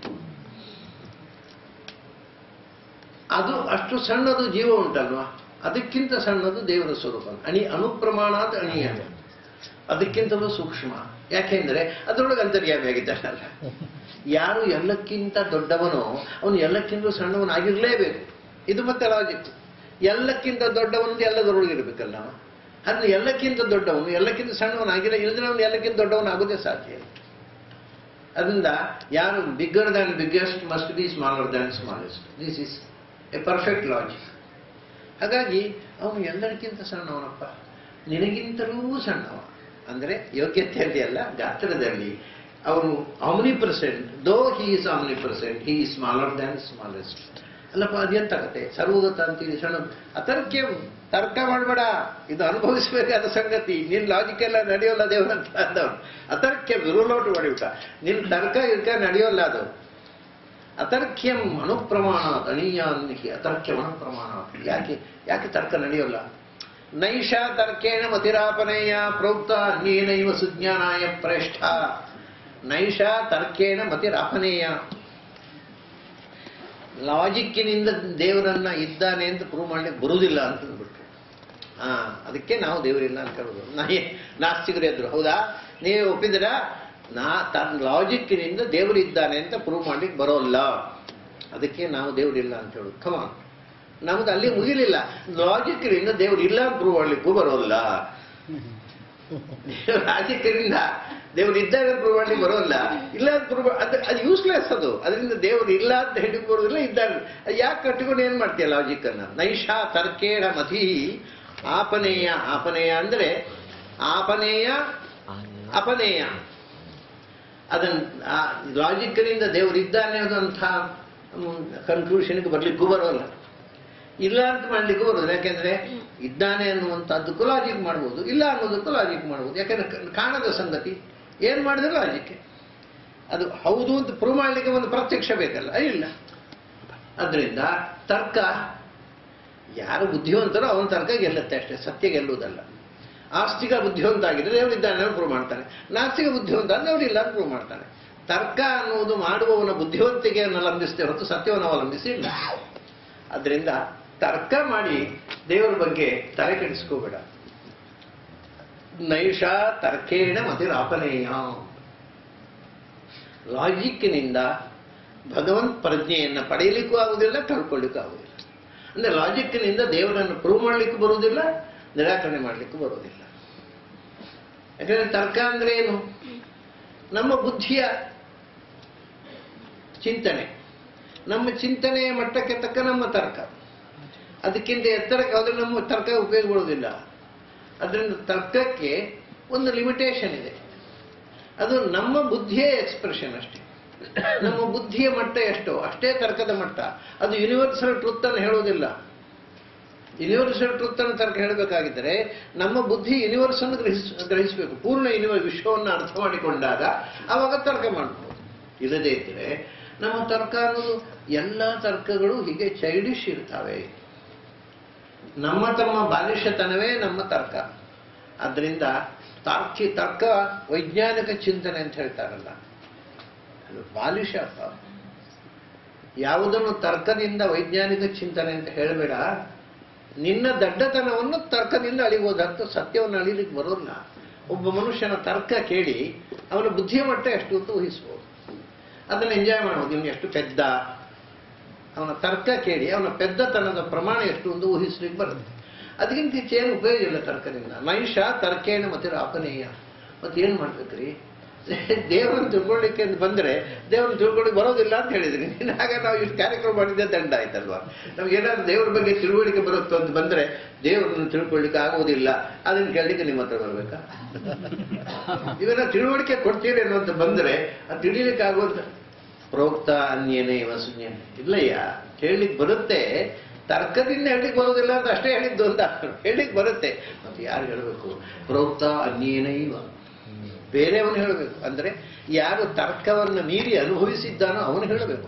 ಅದು ಅಷ್ಟು ಸಣ್ಣದು ಜೀವ ಉಂಟಲ್ವಾ ಅದಕ್ಕಿಂತ ಸಣ್ಣದು ದೇವರ ಸ್ವರೂಪ ಅಣಿ ಅನುಪ್ರಮಾಣಾದ ಅಣಿಯ ಅದಕ್ಕಿಂತಲೂ ಸೂಕ್ಷ್ಮ ಯಾಕೆಂದ್ರೆ ಅದರೊಳಗೆ ಅಂತರ್ಯಾಮಿಯಾಗಿದ್ದಾನಲ್ಲ ಯಾರು ಎಲ್ಲಕ್ಕಿಂತ ದೊಡ್ಡವನೋ ಅವನು ಎಲ್ಲಕ್ಕಿಂತ ಸಣ್ಣವನಾಗಿರ್ಲೇಬೇಕು ಇದು ಮತ್ತೆ ಲಾಜಿಕ್ ಎಲ್ಲಕ್ಕಿಂತ ದೊಡ್ಡವನು ಎಲ್ಲದರೊಳಗೆ ಇರಬೇಕಲ್ಲ ನಾವು ಅದನ್ನು ಎಲ್ಲಕ್ಕಿಂತ ದೊಡ್ಡವನು ಎಲ್ಲಕ್ಕಿಂತ ಸಣ್ಣವನಾಗಿಲ್ಲ ಇಲ್ಲದ್ರೆ ಅವನು ಎಲ್ಲಕ್ಕಿಂತ ದೊಡ್ಡವನಾಗೋದೇ ಸಾಧ್ಯ ಇಲ್ಲ ಅದರಿಂದ ಯಾರು bigger than biggest must be smaller than smallest this is a perfect logic ಹಾಗಾಗಿ ಅವನು ಎಲ್ಲರಿಗಿಂತ ಸಣ್ಣವನಪ್ಪ ನಿನಗಿಂತಲೂ ಸಣ್ಣವ ಅಂದರೆ ಯೋಗ್ಯತೆಯಲ್ಲಿ ಅಲ್ಲ ಗಾತ್ರದಲ್ಲಿ ಅವನು omni present though he is omni present he is smaller than smallest ಅಲ್ಲಪ್ಪ ಅದೆಂತ ಕತೆ ಸರ್ವಗತ ಅಂತೀರಿ ಸಣ್ಣ ಅತರ್ಕ್ಯ ತರ್ಕ ಮಾಡಬೇಡ ಇದು ಅನುಭವಿಸಬೇಕಾದ ಸಂಗತಿ ನಿನ್ ಲಾಜಿಕ್ ಎಲ್ಲ ನಡೆಯೋಲ್ಲ ದೇವರಂತ ಅಂದವನು ಅತರ್ಕ್ಯ ವಿರುಲೋಟು ಮಾಡಿಬಿಟ್ಟ ನಿನ್ ತರ್ಕ ಇರ್ಕ ನಡೆಯೋಲ್ಲ ಅದು ಅತರ್ಕ್ಯಂ ಅನುಪ್ರಮಾಣ ಅಣೀಯಾನ್ನಿಹಿ ಅತರ್ಕ್ಯಂ ಅನುಪ್ರಮಾಣ ಯಾಕೆ ಯಾಕೆ ತರ್ಕ ನಡೆಯೋಲ್ಲ ನೈಷ ತರ್ಕೇಣ ಮತಿರಾಪನೇಯ ಪ್ರೋಕ್ತ ಅನ್ಯೇನೈವ ಸುಜ್ಞಾನಾಯ ಪ್ರೇಷ್ಠ ನೈಷ ತರ್ಕೇಣ ಮತಿರಾಪನೇಯ ಲಾಜಿಕ್ಕಿನಿಂದ ದೇವರನ್ನ ಇದ್ದಾನೆ ಅಂತ ಪ್ರೂವ್ ಮಾಡ್ಲಿಕ್ಕೆ ಬರುವುದಿಲ್ಲ ಅಂತ ಅಂದ್ಬಿಟ್ರು ಹಾ ಅದಕ್ಕೆ ನಾವು ದೇವರಿಲ್ಲ ಅಂತ ಹೇಳೋದು ನಾ ನಾಸ್ತಿಕರು ಎದ್ರು ಹೌದಾ ನೀವು ಒಪ್ಪಿದ್ರ ನಾ ತನ್ನ ಲಾಜಿಕ್ಕಿನಿಂದ ದೇವರು ಇದ್ದಾನೆ ಅಂತ ಪ್ರೂವ್ ಮಾಡ್ಲಿಕ್ಕೆ ಬರೋಲ್ಲ ಅದಕ್ಕೆ ನಾವು ದೇವರಿಲ್ಲ ಅಂತ ಹೇಳುದು ಕಮಾನ್ ನಮ್ದು ಅಲ್ಲಿ ಮುಗಿಲಿಲ್ಲ ಲಾಜಿಕ್ಲಿಂದ ದೇವ್ರು ಇಲ್ಲ ಅಂತ ಪ್ರೂವ್ ಮಾಡ್ಲಿಕ್ಕೂ ಬರೋಲ್ಲ ಲಾಜಿಕ್ಲಿಂದ ದೇವ್ರು ಇದ್ದಾರೆ ಅಂತ ಪ್ರೂವ್ ಮಾಡ್ಲಿಕ್ಕೆ ಬರೋಲ್ಲ ಇಲ್ಲ ಅಂತ ಪ್ರೂವ್ ಅದು ಅದು ಯೂಸ್ಲೆಸ್ ಅದು ಅದರಿಂದ ದೇವ್ರು ಇಲ್ಲ ಅಂತ ಹೇಳಿಕ್ ಬರೋದಿಲ್ಲ ಇದ್ದಾರೆ ಅದು ಯಾಕೆ ಕಟ್ಟಿಕೊಂಡು ಏನ್ ಮಾಡ್ತೀಯ ಲಾಜಿಕ್ ಅನ್ನ ನೈಷಾ ತರ್ಕೇಣ ಮತಿ ಆಪನೇಯ ಆಪನೇಯ ಅಂದ್ರೆ ಆಪನೇಯ ಅಪನೇಯ ಅದನ್ನ ಆ ಲಾಜಿಕ್ನಿಂದ ದೇವರು ಇದ್ದಾನೆ ಅನ್ನೋಂಥ ಕನ್ಕ್ಲೂಷನ್ಗೆ ಬರ್ಲಿಕ್ಕೂ ಬರೋಲ್ಲ ಇಲ್ಲ ಅಂತ ಮಾಡ್ಲಿಕ್ಕೂ ಬರೋದು ಯಾಕೆಂದ್ರೆ ಇದ್ದಾನೆ ಅನ್ನುವಂಥದ್ದಕ್ಕೂ ಲಾಜಿಕ್ ಮಾಡ್ಬೋದು ಇಲ್ಲ ಅನ್ನೋದಕ್ಕೂ ಲಾಜಿಕ್ ಮಾಡ್ಬೋದು ಯಾಕಂದ್ರೆ ಕ- ಕಾಣದ ಸಂಗತಿ ಏನ್ ಮಾಡಿದ್ರು ಲಾಜಿಕ್ ಅದು ಹೌದು ಅಂತ ಪ್ರೂವ್ ಮಾಡ್ಲಿಕ್ಕೆ ಒಂದು ಪ್ರತ್ಯಕ್ಷ ಬೇಕಲ್ಲ ಇಲ್ಲ ಅದರಿಂದ ತರ್ಕ ಯಾರು ಬುದ್ಧಿವಂತರೋ ಅವನ ತರ್ಕ ಗೆಲ್ಲುತ್ತೆ ಅಷ್ಟೇ ಸತ್ಯ ಗೆಲ್ಲುವುದಲ್ಲ ಆಸ್ತಿಕ ಬುದ್ಧಿವಂತ ಆಗಿದ್ರೆ ದೇವರು ಇದ್ದಾನೆ ಅಂತ ಪ್ರೂವ್ ಮಾಡ್ತಾನೆ ನಾಸ್ತಿಕ ಬುದ್ಧಿವಂತ ಅಂದ್ರೆ ದೇವರು ಇಲ್ಲ ಅಂತ ಪ್ರೂವ್ ಮಾಡ್ತಾನೆ ತರ್ಕ ಅನ್ನುವುದು ಮಾಡುವವನ ಬುದ್ಧಿವಂತಿಕೆಯನ್ನು ಅವಲಂಬಿಸ್ತೇ ಹೊರತು ಸತ್ಯವನ್ನು ಅವಲಂಬಿಸಿ ಇಲ್ಲ ಅದರಿಂದ ತರ್ಕ ಮಾಡಿ ದೇವರ ಬಗ್ಗೆ ತಲೆ ಕೆಡಿಸ್ಕೋಬೇಡ ನೈಷಾ ತರ್ಕೇಣ ಮತಿರಾಪನೇಯ ಲಾಜಿಕ್ನಿಂದ ಭಗವಂತ ಪ್ರಜ್ಞೆಯನ್ನು ಪಡೆಯಲಿಕ್ಕೂ ಆಗುವುದಿಲ್ಲ ಕಳ್ಕೊಳ್ಳಿಕ್ಕೂ ಆಗುವುದಿಲ್ಲ ಅಂದ್ರೆ ಲಾಜಿಕ್ನಿಂದ ದೇವರನ್ನು ಪ್ರೂವ್ ಮಾಡಲಿಕ್ಕೂ ಬರುವುದಿಲ್ಲ ನಿರಾಕರಣೆ ಮಾಡಲಿಕ್ಕೂ ಬರುವುದಿಲ್ಲ ಯಾಕಂದ್ರೆ ತರ್ಕ ಅಂದ್ರೆ ಏನು ನಮ್ಮ ಬುದ್ಧಿಯ ಚಿಂತನೆ ನಮ್ಮ ಚಿಂತನೆಯ ಮಟ್ಟಕ್ಕೆ ತಕ್ಕ ನಮ್ಮ ತರ್ಕ ಅದಕ್ಕಿಂತ ಎತ್ತರಕ್ಕೆ ಹೋದ್ರೆ ನಮ್ಮ ತರ್ಕ ಉಪಯೋಗ ಬರುವುದಿಲ್ಲ ಅದರಿಂದ ತರ್ಕಕ್ಕೆ ಒಂದು ಲಿಮಿಟೇಷನ್ ಇದೆ ಅದು ನಮ್ಮ ಬುದ್ಧಿಯೇ ಎಕ್ಸ್ಪ್ರೆಷನ್ ಅಷ್ಟೇ ನಮ್ಮ ಬುದ್ಧಿಯ ಮಟ್ಟ ಎಷ್ಟೋ ಅಷ್ಟೇ ತರ್ಕದ ಮಟ್ಟ ಅದು ಯೂನಿವರ್ಸಲ್ ಟ್ರುತ್ ಅನ್ನು ಹೇಳೋದಿಲ್ಲ ಯೂನಿವರ್ಸಲ್ ಟ್ರುತ್ ಅನ್ನು ತರ್ಕ ಹೇಳಬೇಕಾಗಿದ್ದರೆ ನಮ್ಮ ಬುದ್ಧಿ ಯೂನಿವರ್ಸ್ ಅನ್ನು ಗ್ರಹಿಸ್ ಗ್ರಹಿಸಬೇಕು ಪೂರ್ಣ ಯೂನಿವರ್ಸ್ ವಿಶ್ವವನ್ನು ಅರ್ಥ ಮಾಡಿಕೊಂಡಾಗ ಆವಾಗ ತರ್ಕ ಮಾಡಬಹುದು ಇಲ್ಲದೇ ಇದ್ದರೆ ನಮ್ಮ ತರ್ಕ ಅನ್ನೋದು ಎಲ್ಲ ತರ್ಕಗಳು ಹೀಗೆ ಚೈಲ್ಡಿಶ್ ಇರ್ತವೆ ನಮ್ಮ ತಮ್ಮ ಬಾಲಿಷ್ಯತನವೇ ನಮ್ಮ ತರ್ಕ ಅದರಿಂದ ತಾರ್ಕಿ ತರ್ಕ ವೈಜ್ಞಾನಿಕ ಚಿಂತನೆ ಅಂತ ಹೇಳ್ತಾರಲ್ಲ ಅದು ಬಾಲಿಶ ಅಪ್ಪ ಯಾವುದನ್ನು ತರ್ಕದಿಂದ ವೈಜ್ಞಾನಿಕ ಚಿಂತನೆ ಅಂತ ಹೇಳಬೇಡ ನಿನ್ನ ದಡ್ಡತನವನ್ನು ತರ್ಕದಿಂದ ಅಳಿಬೋದಂತ ಸತ್ಯವನ್ನು ಅಳಿಲಿಕ್ಕೆ ಬರೋಲ್ಲ ಒಬ್ಬ ಮನುಷ್ಯನ ತರ್ಕ ಕೇಳಿ ಅವನ ಬುದ್ಧಿಯ ಮಟ್ಟ ಎಷ್ಟು ಅಂತ ಊಹಿಸ್ಬೋದು ಅದನ್ನು ಎಂಜಾಯ್ ಮಾಡ್ಬೋದು ಇವನು ಎಷ್ಟು ಪೆದ್ದ ಅವನ ತರ್ಕ ಕೇಳಿ ಅವನ ಪೆದ್ದತನದ ಪ್ರಮಾಣ ಎಷ್ಟು ಒಂದು ಊಹಿಸ್ಲಿಕ್ಕೆ ಬರುತ್ತೆ ಅದಕ್ಕಿಂತ ಹೆಚ್ಚು ಏನು ಉಪಯೋಗ ಇಲ್ಲ ತರ್ಕದಿಂದ ಮನುಷ್ಯ ತರ್ಕೇಣ ಮತ್ತೆ ರಾಪನೇಯ ಮತ್ತೆ ಏನು ಮಾಡ್ಬೇಕ್ರಿ ದೇವರನ್ನು ತಿಳ್ಕೊಳ್ಳಿಕ್ಕೆ ಅಂತ ಬಂದ್ರೆ ದೇವರನ್ನು ತಿಳ್ಕೊಳ್ಳಿಕ್ಕೆ ಬರೋದಿಲ್ಲ ಅಂತ ಹೇಳಿದ್ರಿ ನೀನು ಆಗ ನಾವು ಇಷ್ಟು ಕಾರ್ಯಕ್ರಮ ಮಾಡಿದ್ದೆ ದಂಡ ಆಯ್ತಲ್ವಾ ನಮ್ಗೆ ಏನಾದ್ರು ದೇವ್ರ ಬಗ್ಗೆ ತಿಳುವಳಿಕೆ ಬರುತ್ತೋ ಅಂತ ಬಂದ್ರೆ ದೇವರನ್ನು ತಿಳ್ಕೊಳ್ಳಿಕ್ಕೆ ಆಗೋದಿಲ್ಲ ಅದನ್ನ ಕೇಳಲಿಕ್ಕೆ ನಿಮ್ಮ ಹತ್ರ ಬರ್ಬೇಕಾ ಇವೆಲ್ಲ ತಿಳುವಳಿಕೆ ಕೊಡ್ತೀರೇನೋ ಅಂತ ಬಂದ್ರೆ ಅದು ತಿಳಿಲಿಕ್ಕೆ ಆಗುವಂತ ಪ್ರೋಕ್ತ ಅನ್ಯನೇ ವಸುನ್ಯ ಇಲ್ಲಯ್ಯ ಹೇಳಲಿಕ್ಕೆ ಬರುತ್ತೆ ತರ್ಕದಿಂದ ಹೇಳಲಿಕ್ಕೆ ಬರೋದಿಲ್ಲ ಅಂತ ಅಷ್ಟೇ ಹೇಳಿದ್ದು ಅಂತ ಹೇಳಲಿಕ್ಕೆ ಬರುತ್ತೆ ಮತ್ತೆ ಯಾರು ಹೇಳಬೇಕು ಪ್ರೋಕ್ತ ಅನ್ಯೇನೈವ ಬೇರೆಯವನು ಹೇಳಬೇಕು ಅಂದ್ರೆ ಯಾರು ತರ್ಕವನ್ನು ಮೀರಿ ಅನುಭವಿಸಿದ್ದಾನೋ ಅವನು ಹೇಳಬೇಕು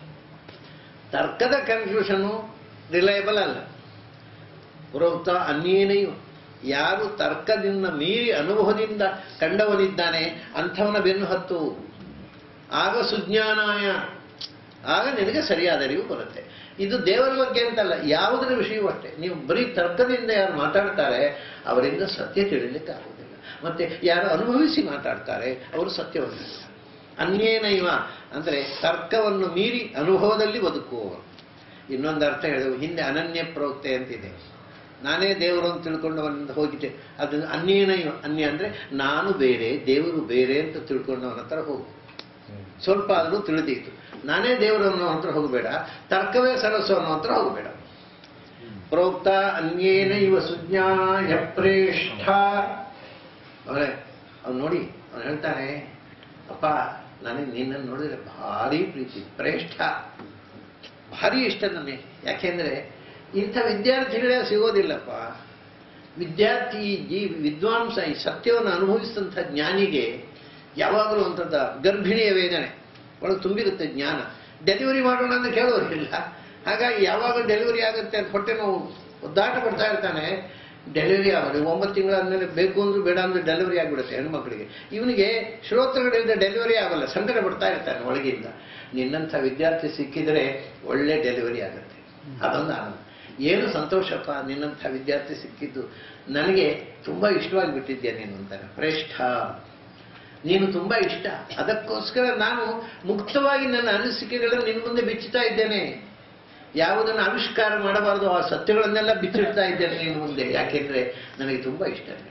ತರ್ಕದ ಕನ್ಕ್ಲೂಷನು ರಿಲಯಬಲ್ ಅಲ್ಲ ಪ್ರೋಕ್ತ ಅನ್ಯೇನೈವ ಯಾರು ತರ್ಕದಿಂದ ಮೀರಿ ಅನುಭವದಿಂದ ಕಂಡವನಿದ್ದಾನೆ ಅಂಥವನ ಬೆನ್ನು ಹತ್ತು ಆಗ ಸುಜ್ಞಾನಾಯ ಆಗ ನಿನಗೆ ಸರಿಯಾದ ಅರಿವು ಬರುತ್ತೆ ಇದು ದೇವರ ಬಗ್ಗೆ ಅಂತಲ್ಲ ಯಾವುದರ ವಿಷಯವೂ ಅಷ್ಟೇ ನೀವು ಬರೀ ತರ್ಕದಿಂದ ಯಾರು ಮಾತಾಡ್ತಾರೆ ಅವರಿಂದ ಸತ್ಯ ತಿಳಿಲಿಕ್ಕೆ ಆಗುವುದಿಲ್ಲ ಮತ್ತೆ ಯಾರು ಅನುಭವಿಸಿ ಮಾತಾಡ್ತಾರೆ ಅವರು ಸತ್ಯವನ್ನು ಹೇಳ್ತಾರೆ. ಅನ್ಯೇನೈವ ಅಂದರೆ ತರ್ಕವನ್ನು ಮೀರಿ ಅನುಭವದಲ್ಲಿ ಬದುಕುವವರು ಇನ್ನೊಂದು ಅರ್ಥ ಹೇಳಿದೆವು ಹಿಂದೆ ಅನನ್ಯ ಪ್ರೋಕ್ತೆ ಅಂತಿದೆ ನಾನೇ ದೇವರು ಅಂತ ತಿಳ್ಕೊಂಡು ಅವನಿಂದ ಹೋಗಿದ್ದೆ ಅದು ಅನ್ಯೇನೈವ ಅನ್ಯ ಅಂದರೆ ನಾನು ಬೇರೆ ದೇವರು ಬೇರೆ ಅಂತ ತಿಳ್ಕೊಂಡವನ ಹತ್ರ ಹೋಗು ಸ್ವಲ್ಪ ಆದರೂ ತಿಳಿದೀತು ನಾನೇ ದೇವರು ಅನ್ನೋ ಹತ್ರ ಹೋಗಬೇಡ ತರ್ಕವೇ ಸರಸ್ಸು ಅನ್ನೋ ಹತ್ರ ಹೋಗಬೇಡ ಪ್ರೋಕ್ತ ಅನ್ಯೇನ ಇವ ಸುಜ್ಞಾಯ ಪ್ರೇಷ್ಠ ಅವರೇ ಅವ್ನು ನೋಡಿ ಅವನು ಹೇಳ್ತಾನೆ ಅಪ್ಪ ನನಗೆ ನಿನ್ನನ್ನು ನೋಡಿದ್ರೆ ಭಾರಿ ಪ್ರೀತಿ ಪ್ರೇಷ್ಠ ಭಾರಿ ಇಷ್ಟ ನನಗೆ ಯಾಕೆಂದ್ರೆ ಇಂಥ ವಿದ್ಯಾರ್ಥಿಗಳೇ ಸಿಗೋದಿಲ್ಲಪ್ಪ ವಿದ್ಯಾರ್ಥಿ ಈ ಜೀ ವಿದ್ವಾಂಸ ಈ ಸತ್ಯವನ್ನು ಅನುಭವಿಸಿದಂಥ ಜ್ಞಾನಿಗೆ ಯಾವಾಗಲೂ ಒಂಥದ್ದ ಗರ್ಭಿಣಿಯ ವೇದನೆ ಒಳಗೆ ತುಂಬಿರುತ್ತೆ ಜ್ಞಾನ ಡೆಲಿವರಿ ಮಾಡೋಣ ಅಂತ ಕೇಳೋರಿಲ್ಲ ಹಾಗಾಗಿ ಯಾವಾಗ ಡೆಲಿವರಿ ಆಗುತ್ತೆ ಅಂತ ಹೊಟ್ಟೆ ನೋವು ಒದ್ದಾಟ ಪಡ್ತಾ ಇರ್ತಾನೆ ಡೆಲಿವರಿ ಆಗೋದು ಒಂಬತ್ತು ತಿಂಗಳಾದ್ಮೇಲೆ ಬೇಕು ಅಂದ್ರೂ ಬೇಡ ಅಂದ್ರೆ ಡೆಲಿವರಿ ಆಗಿಬಿಡುತ್ತೆ ಹೆಣ್ಮಕ್ಳಿಗೆ ಇವನಿಗೆ ಶ್ರೋತೃಗಳಿಂದ ಡೆಲಿವರಿ ಆಗಲ್ಲ ಸಂಕಟ ಪಡ್ತಾ ಇರ್ತಾನೆ ಒಳಗಿಂದ ನಿನ್ನಂಥ ವಿದ್ಯಾರ್ಥಿ ಸಿಕ್ಕಿದರೆ ಒಳ್ಳೆ ಡೆಲಿವರಿ ಆಗುತ್ತೆ ಅದೊಂದು ಆನಂದ ಏನು ಸಂತೋಷಪ್ಪ ನಿನ್ನಂಥ ವಿದ್ಯಾರ್ಥಿ ಸಿಕ್ಕಿದ್ದು ನನಗೆ ತುಂಬ ಇಷ್ಟವಾಗಿ ಬಿಟ್ಟಿದ್ಯಾ ನೀನು ಅಂತಾನೆ ಪ್ರೇಷ್ಠ ನೀನು ತುಂಬಾ ಇಷ್ಟ ಅದಕ್ಕೋಸ್ಕರ ನಾನು ಮುಕ್ತವಾಗಿ ನನ್ನ ಅನಿಸಿಕೆಗಳನ್ನು ನಿನ್ನ ಮುಂದೆ ಬಿಚ್ಚುತ್ತಾ ಇದ್ದೇನೆ ಯಾವುದನ್ನು ಆವಿಷ್ಕಾರ ಮಾಡಬಾರದು ಆ ಸತ್ಯಗಳನ್ನೆಲ್ಲ ಬಿಚ್ಚಿಡ್ತಾ ಇದ್ದೇನೆ ನಿನ್ನ ಮುಂದೆ ಯಾಕೆಂದ್ರೆ ನನಗೆ ತುಂಬಾ ಇಷ್ಟ ನೀನು.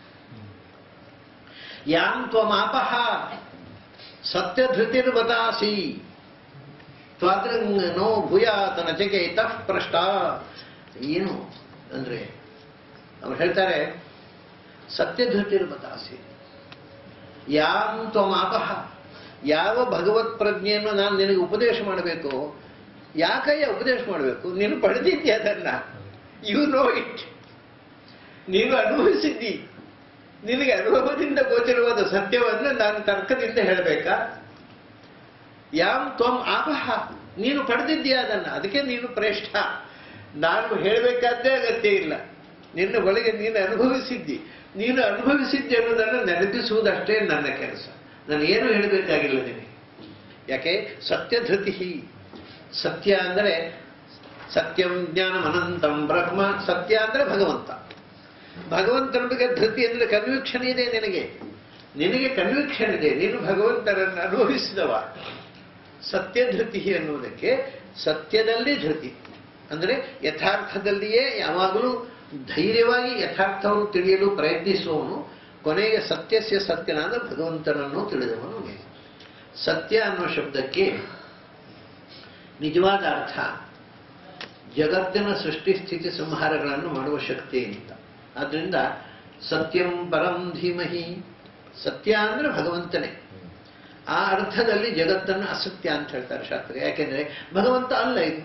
ಯಾಂ ತ್ವಮಾಪಹ ಸತ್ಯಧೃತಿರ್ವತಾಸಿ ತ್ವಾದೃಂಗ್ ನೋ ಭೂಯಾತ ನಚಕೇತ ಪ್ರಷ್ಟ ಏನು ಅಂದ್ರೆ ಅವ್ರು ಹೇಳ್ತಾರೆ ಸತ್ಯಧೃತಿರ್ವತಾಸಿ ಯಾಂ ತ್ವಮಾಪಹ ಯಾವ ಭಗವತ್ ಪ್ರಜ್ಞೆಯನ್ನು ನಾನು ನಿನಗೆ ಉಪದೇಶ ಮಾಡಬೇಕು ಯಾಕಯ್ಯ ಉಪದೇಶ ಮಾಡಬೇಕು ನೀನು ಪಡೆದಿದ್ದೆ ಅದನ್ನ ಯು ನೋ ಇಟ್ ನೀನು ಅನುಭವಿಸಿದ್ದಿ ನಿನಗೆ ಅನುಭವದಿಂದ ಗೋಚರವಾದ ಸತ್ಯವನ್ನು ನಾನು ತರ್ಕದಿಂದ ಹೇಳಬೇಕಾ ಯಾಂ ತ್ವಂ ಆಪಹ ನೀನು ಪಡೆದಿದ್ದೀಯ ಅದನ್ನ ಅದಕ್ಕೆ ನೀನು ಶ್ರೇಷ್ಠ ನಾನು ಹೇಳಬೇಕಾದ್ದೇ ಅಗತ್ಯ ಇಲ್ಲ ನಿನ್ನ ಒಳಗೆ ನೀನು ಅನುಭವಿಸಿದ್ದಿ ನೀನು ಅನುಭವಿಸಿದ್ದಿ ಅನ್ನೋದನ್ನು ನೆನಪಿಸುವುದಷ್ಟೇ ನನ್ನ ಕೆಲಸ ನಾನು ಏನು ಹೇಳಬೇಕಾಗಿಲ್ಲ ನಿನಗೆ ಯಾಕೆ ಸತ್ಯಧೃತಿ ಸತ್ಯ ಅಂದರೆ ಸತ್ಯಂ ಜ್ಞಾನಂ ಅನಂತಂ ಬ್ರಹ್ಮ ಸತ್ಯ ಅಂದರೆ ಭಗವಂತ ಭಗವಂತನ ಬಗ್ಗೆ ಧೃತಿ ಅಂದರೆ ಕನ್ವಿಕ್ಷನ್ ಇದೆ ನಿನಗೆ ನಿನಗೆ ಕನ್ವಿಕ್ಷನ್ ಇದೆ ನೀನು ಭಗವಂತನನ್ನು ಅನುಭವಿಸಿದವ ಸತ್ಯಧೃತಿ ಅನ್ನುವುದಕ್ಕೆ ಸತ್ಯದಲ್ಲಿ ಧೃತಿ ಅಂದರೆ ಯಥಾರ್ಥದಲ್ಲಿಯೇ ಯಾವಾಗಲೂ ಧೈರ್ಯವಾಗಿ ಯಥಾರ್ಥವನ್ನು ತಿಳಿಯಲು ಪ್ರಯತ್ನಿಸುವವನು ಕೊನೆಗೆ ಸತ್ಯಸ್ಯ ಸತ್ಯನಾದ ಭಗವಂತನನ್ನು ತಿಳಿದವನು ನೀನು. ಸತ್ಯ ಅನ್ನುವ ಶಬ್ದಕ್ಕೆ ನಿಜವಾದ ಅರ್ಥ ಜಗತ್ತಿನ ಸೃಷ್ಟಿ ಸ್ಥಿತಿ ಸಂಹಾರಗಳನ್ನು ಮಾಡುವ ಶಕ್ತಿ ಅಂತ ಆದ್ರಿಂದ ಸತ್ಯಂ ಪರಂ ಧೀಮಹಿ ಸತ್ಯ ಅಂದ್ರೆ ಭಗವಂತನೇ ಆ ಅರ್ಥದಲ್ಲಿ ಜಗತ್ತನ್ನು ಅಸತ್ಯ ಅಂತ ಹೇಳ್ತಾರೆ ಶಾಸ್ತ್ರ ಯಾಕೆಂದ್ರೆ ಭಗವಂತ ಅಲ್ಲ ಇದು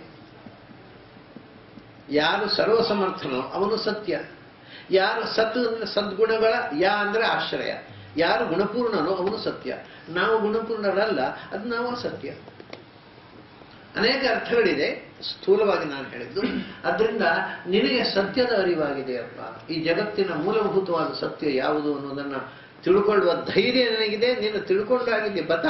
ಯಾರು ಸರ್ವಸಮರ್ಥನೋ ಅವನು ಸತ್ಯ ಯಾರು ಸತ್ ಅಂದ್ರೆ ಸದ್ಗುಣಗಳ ಯಾ ಅಂದ್ರೆ ಆಶ್ರಯ ಯಾರು ಗುಣಪೂರ್ಣನೋ ಅವನು ಸತ್ಯ ನಾವು ಗುಣಪೂರ್ಣರಲ್ಲ ಅದು ನಾವು ಸತ್ಯ ಅನೇಕ ಅರ್ಥಗಳಿದೆ ಸ್ಥೂಲವಾಗಿ ನಾನು ಹೇಳಿದ್ದು ಅದರಿಂದ ನಿನಗೆ ಸತ್ಯದ ಅರಿವಾಗಿದೆಯಪ್ಪ ಈ ಜಗತ್ತಿನ ಮೂಲಭೂತವಾದ ಸತ್ಯ ಯಾವುದು ಅನ್ನೋದನ್ನ ತಿಳ್ಕೊಳ್ಳುವ ಧೈರ್ಯ ನನಗಿದೆ ನೀನು ತಿಳ್ಕೊಂಡಾಗಿದೆ ಬತ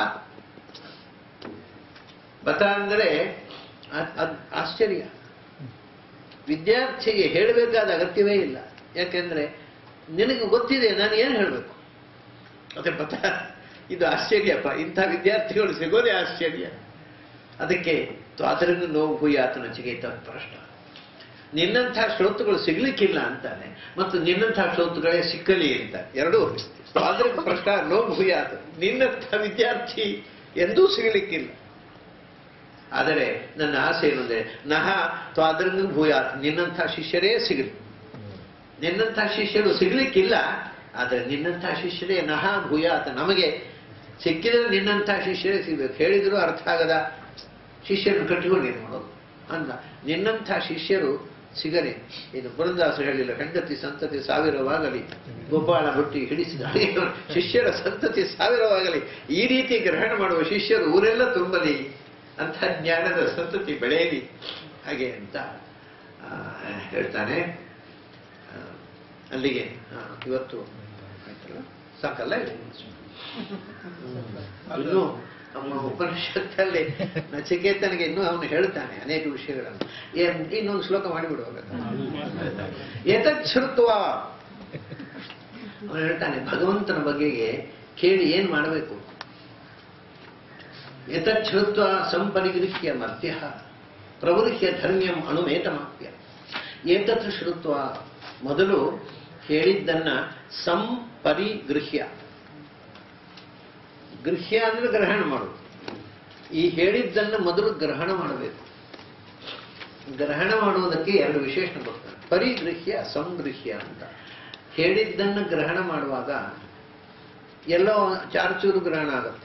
ಬತ ಅಂದರೆ ಅದ್- ಅದ್ ಆಶ್ಚರ್ಯ ವಿದ್ಯಾರ್ಥಿಗೆ ಹೇಳಬೇಕಾದ ಅಗತ್ಯವೇ ಇಲ್ಲ ಯಾಕೆಂದ್ರೆ ನಿನಗೆ ಗೊತ್ತಿದೆ ನಾನು ಏನು ಹೇಳಬೇಕು ಅದೇ ಬತ ಇದು ಆಶ್ಚರ್ಯಪ್ಪ ಇಂಥ ವಿದ್ಯಾರ್ಥಿಗಳು ಸಿಗೋದೇ ಆಶ್ಚರ್ಯ ಅದಕ್ಕೆ ತ್ವಾದರಿಂದ ನೋವು ಭೂಯಾತನ ಚಿಗೈತ ಪ್ರಶ್ನ ನಿನ್ನಂಥ ಶ್ರೋತೃಗಳು ಸಿಗ್ಲಿಕ್ಕಿಲ್ಲ ಅಂತಾನೆ ಮತ್ತು ನಿನ್ನಂಥ ಶ್ರೋತೃಗಳೇ ಸಿಕ್ಕಲಿ ಅಂತ ಎರಡೂ ತ್ವಾದರ ಪ್ರಶ್ನ ನೋವು ಭೂಯಾತ ನಿನ್ನಂಥ ವಿದ್ಯಾರ್ಥಿ ಎಂದೂ ಸಿಗಲಿಕ್ಕಿಲ್ಲ ಆದರೆ ನನ್ನ ಆಸೆ ಏನಂದ್ರೆ ನಹ ತ್ವಾದರಂಗ ಭೂಯಾತ್ ನಿನ್ನಂಥ ಶಿಷ್ಯರೇ ಸಿಗಲಿ ನಿನ್ನಂಥ ಶಿಷ್ಯರು ಸಿಗ್ಲಿಕ್ಕಿಲ್ಲ ಆದರೆ ನಿನ್ನಂಥ ಶಿಷ್ಯರೇ ನಹ ಭೂಯಾತ ನಮಗೆ ಸಿಕ್ಕಿದ್ರೆ ನಿನ್ನಂಥ ಶಿಷ್ಯರೇ ಸಿಗ್ಬೇಕು ಹೇಳಿದ್ರು ಅರ್ಥ ಆಗದ ಶಿಷ್ಯರನ್ನು ಕಟ್ಟಿಕೊಂಡು ಏನು ಮಾಡೋದು ಅಂದ ನಿನ್ನಂಥ ಶಿಷ್ಯರು ಸಿಗಲಿ ಇದು ಪುರಂದಾಸ ಹೇಳಿಲ್ಲ ಹೆಂಡತಿ ಸಂತತಿ ಸಾವಿರವಾಗಲಿ ಗೋಪಾಲ ಹುಟ್ಟಿ ಹಿಡಿಸಿದ ಶಿಷ್ಯರ ಸಂತತಿ ಸಾವಿರವಾಗಲಿ ಈ ರೀತಿ ಗ್ರಹಣ ಮಾಡುವ ಶಿಷ್ಯರು ಊರೆಲ್ಲ ತುಂಬಲಿ ಅಂಥ ಜ್ಞಾನದ ಸಂತತಿ ಬೆಳೆಯಲಿ ಹಾಗೆ ಅಂತ ಆ, ಹೇಳ್ತಾನೆ ಆ, ಅಲ್ಲಿಗೆ ಆ, ಇವತ್ತು ಆಯ್ತಲ್ಲ ಸಾಕಲ್ಲ ಇದು? ಇನ್ನು ನಮ್ಮ ಉಪನಿಷತ್ತಲ್ಲಿ ನಚಿಕೇತನಿಗೆ ಇನ್ನೂ ಅವನು ಹೇಳ್ತಾನೆ ಅನೇಕ ವಿಷಯಗಳನ್ನು ಏನ್ ಇನ್ನೊಂದು ಶ್ಲೋಕ ಮಾಡಿಬಿಡುವಾಗ ಏತತ್ ಶ್ರುತ್ವ ಅವನು ಹೇಳ್ತಾನೆ ಭಗವಂತನ ಬಗೆಗೆ ಕೇಳಿ ಏನ್ ಮಾಡಬೇಕು ಏತತ್ ಶ್ರುತ್ವ ಸಂಪರಿಗೃಹ್ಯ ಮರ್ತ್ಯ ಪ್ರವೃಹ್ಯ ಧರ್ಮ್ಯಂ ಅಣುಮೇತಮಾಪ್ಯ ಏತತ್ ಶ್ರುತ್ವ ಮೊದಲು ಹೇಳಿದ್ದನ್ನ ಸಂಪರಿಗೃಹ್ಯ ಗೃಹ್ಯ ಅಂದ್ರೆ ಗ್ರಹಣ ಮಾಡುವುದು ಈ ಹೇಳಿದ್ದನ್ನು ಮೊದಲು ಗ್ರಹಣ ಮಾಡಬೇಕು ಗ್ರಹಣ ಮಾಡುವುದಕ್ಕೆ ಎರಡು ವಿಶೇಷಣ ಬರ್ತಾರೆ ಪರಿಗೃಹ್ಯ ಸಂಗೃಹ್ಯ ಅಂತ ಹೇಳಿದ್ದನ್ನು ಗ್ರಹಣ ಮಾಡುವಾಗ ಎಲ್ಲೋ ಚಾರ್ಚೂರು ಗ್ರಹಣ ಆಗುತ್ತೆ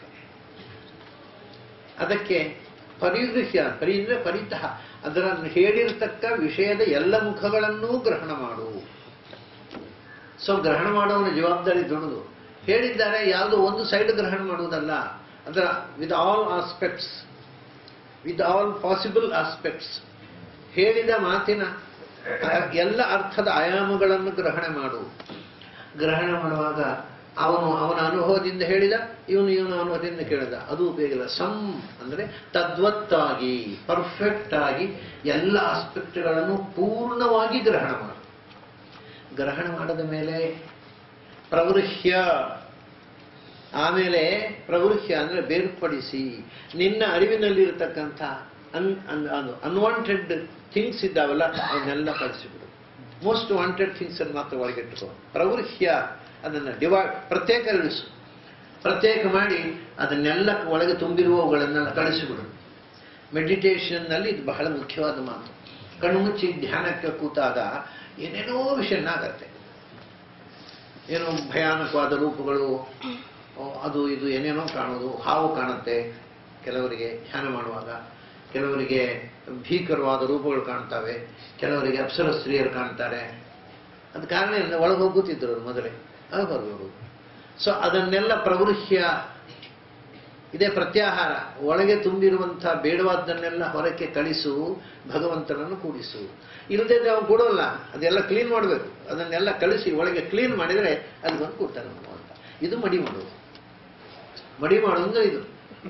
ಅದಕ್ಕೆ ಪರಿಗೃಹ್ಯ ಪರಿ ಅಂದ್ರೆ ಪರಿತಃ ಅದರ ಹೇಳಿರತಕ್ಕ ವಿಷಯದ ಎಲ್ಲ ಮುಖಗಳನ್ನೂ ಗ್ರಹಣ ಮಾಡು ಸೊ ಗ್ರಹಣ ಮಾಡುವವನ ಜವಾಬ್ದಾರಿ ದೊಡ್ಡದು ಹೇಳಿದ್ದಾರೆ ಯಾವುದೋ ಒಂದು ಸೈಡ್ ಗ್ರಹಣ ಮಾಡುವುದಲ್ಲ ಅದರ with all aspects with all possible aspects ಹೇಳಿದ ಮಾತಿನ ಎಲ್ಲ ಅರ್ಥದ ಆಯಾಮಗಳನ್ನು ಗ್ರಹಣ ಮಾಡು ಗ್ರಹಣ ಮಾಡುವಾಗ ಅವನು ಅವನ ಅನುಭವದಿಂದ ಹೇಳಿದ ಇವನು ಇವನ ಅನುಭವದಿಂದ ಕೇಳಿದ ಅದು ಉಪಯೋಗ ಇಲ್ಲ ಸಂ ಅಂದ್ರೆ ತದ್ವತ್ತಾಗಿ ಪರ್ಫೆಕ್ಟ್ ಆಗಿ ಎಲ್ಲ ಆಸ್ಪೆಕ್ಟ್ಗಳನ್ನು ಪೂರ್ಣವಾಗಿ ಗ್ರಹಣ ಮಾಡು ಗ್ರಹಣ ಮಾಡದ ಮೇಲೆ ಪ್ರವೃಹ್ಯ ಆಮೇಲೆ ಪ್ರವೃತ್ಯ ಅಂದ್ರೆ ಬೇರ್ಪಡಿಸಿ ನಿನ್ನ ಅರಿವಿನಲ್ಲಿರತಕ್ಕಂಥ ಅನ್ ಅನ್ವಾಂಟೆಡ್ ಥಿಂಗ್ಸ್ ಇದ್ದಾವಲ್ಲ ಅವನ್ನೆಲ್ಲ ಕಳಿಸಿಬಿಡು ಮೋಸ್ಟ್ ವಾಂಟೆಡ್ ಥಿಂಗ್ಸ್ ಅನ್ನು ಮಾತ್ರ ಒಳಗಿಟ್ಟುಕೋ ಪ್ರವೃತ್ಯ ಅದನ್ನು ಡಿವೈಡ್ ಪ್ರತ್ಯೇಕಗೊಳಿಸು ಪ್ರತ್ಯೇಕ ಮಾಡಿ ಅದನ್ನೆಲ್ಲ ಒಳಗೆ ತುಂಬಿರುವವುಗಳನ್ನೆಲ್ಲ ಕಳಿಸಿಬಿಡು ಮೆಡಿಟೇಷನ್ನಲ್ಲಿ ಇದು ಬಹಳ ಮುಖ್ಯವಾದ ಮಾತು ಕಣ್ಣು ಮುಚ್ಚಿ ಧ್ಯಾನಕ್ಕೆ ಕೂತಾಗ ಏನೇನೋ ವಿಷಯ ಆಗತ್ತೆ ಏನೋ ಭಯಾನಕವಾದ ರೂಪಗಳು ಓ, ಅದು ಇದು ಏನೇನೋ ಕಾಣೋದು ಹಾವು ಕಾಣುತ್ತೆ ಕೆಲವರಿಗೆ ಧ್ಯಾನ ಮಾಡುವಾಗ ಕೆಲವರಿಗೆ ಭೀಕರವಾದ ರೂಪಗಳು ಕಾಣ್ತವೆ ಕೆಲವರಿಗೆ ಅಪ್ಸರ ಸ್ತ್ರೀಯರು ಕಾಣ್ತಾರೆ ಅದು ಕಾರಣ ಏನು ಒಳಗೆ ಹೋಗಿ ಕೂತಿದ್ರು ಅವ್ರು ಮೊದಲೇ ಅದು ಬರ್ಬೋದು ಸೊ ಅದನ್ನೆಲ್ಲ ಪ್ರವೃತ್ಯ ಇದೇ ಪ್ರತ್ಯಾಹಾರ ಒಳಗೆ ತುಂಬಿರುವಂಥ ಬೇಡವಾದ್ದನ್ನೆಲ್ಲ ಹೊರಕ್ಕೆ ಕಳಿಸು ಭಗವಂತನನ್ನು ಕೂಡಿಸು ಇಲ್ಲದೆ ನಾವು ಕೊಡೋಲ್ಲ ಅದೆಲ್ಲ ಕ್ಲೀನ್ ಮಾಡಬೇಕು ಅದನ್ನೆಲ್ಲ ಕಳಿಸಿ ಒಳಗೆ ಕ್ಲೀನ್ ಮಾಡಿದರೆ ಅಲ್ಲಿ ಬಂದು ಕೂಡ್ತಾನೆ ಭಗವಂತ ಇದು ಮಡಿ ಮಾಡುವುದು ಮಡಿ ಮಾಡೋದು ಇದು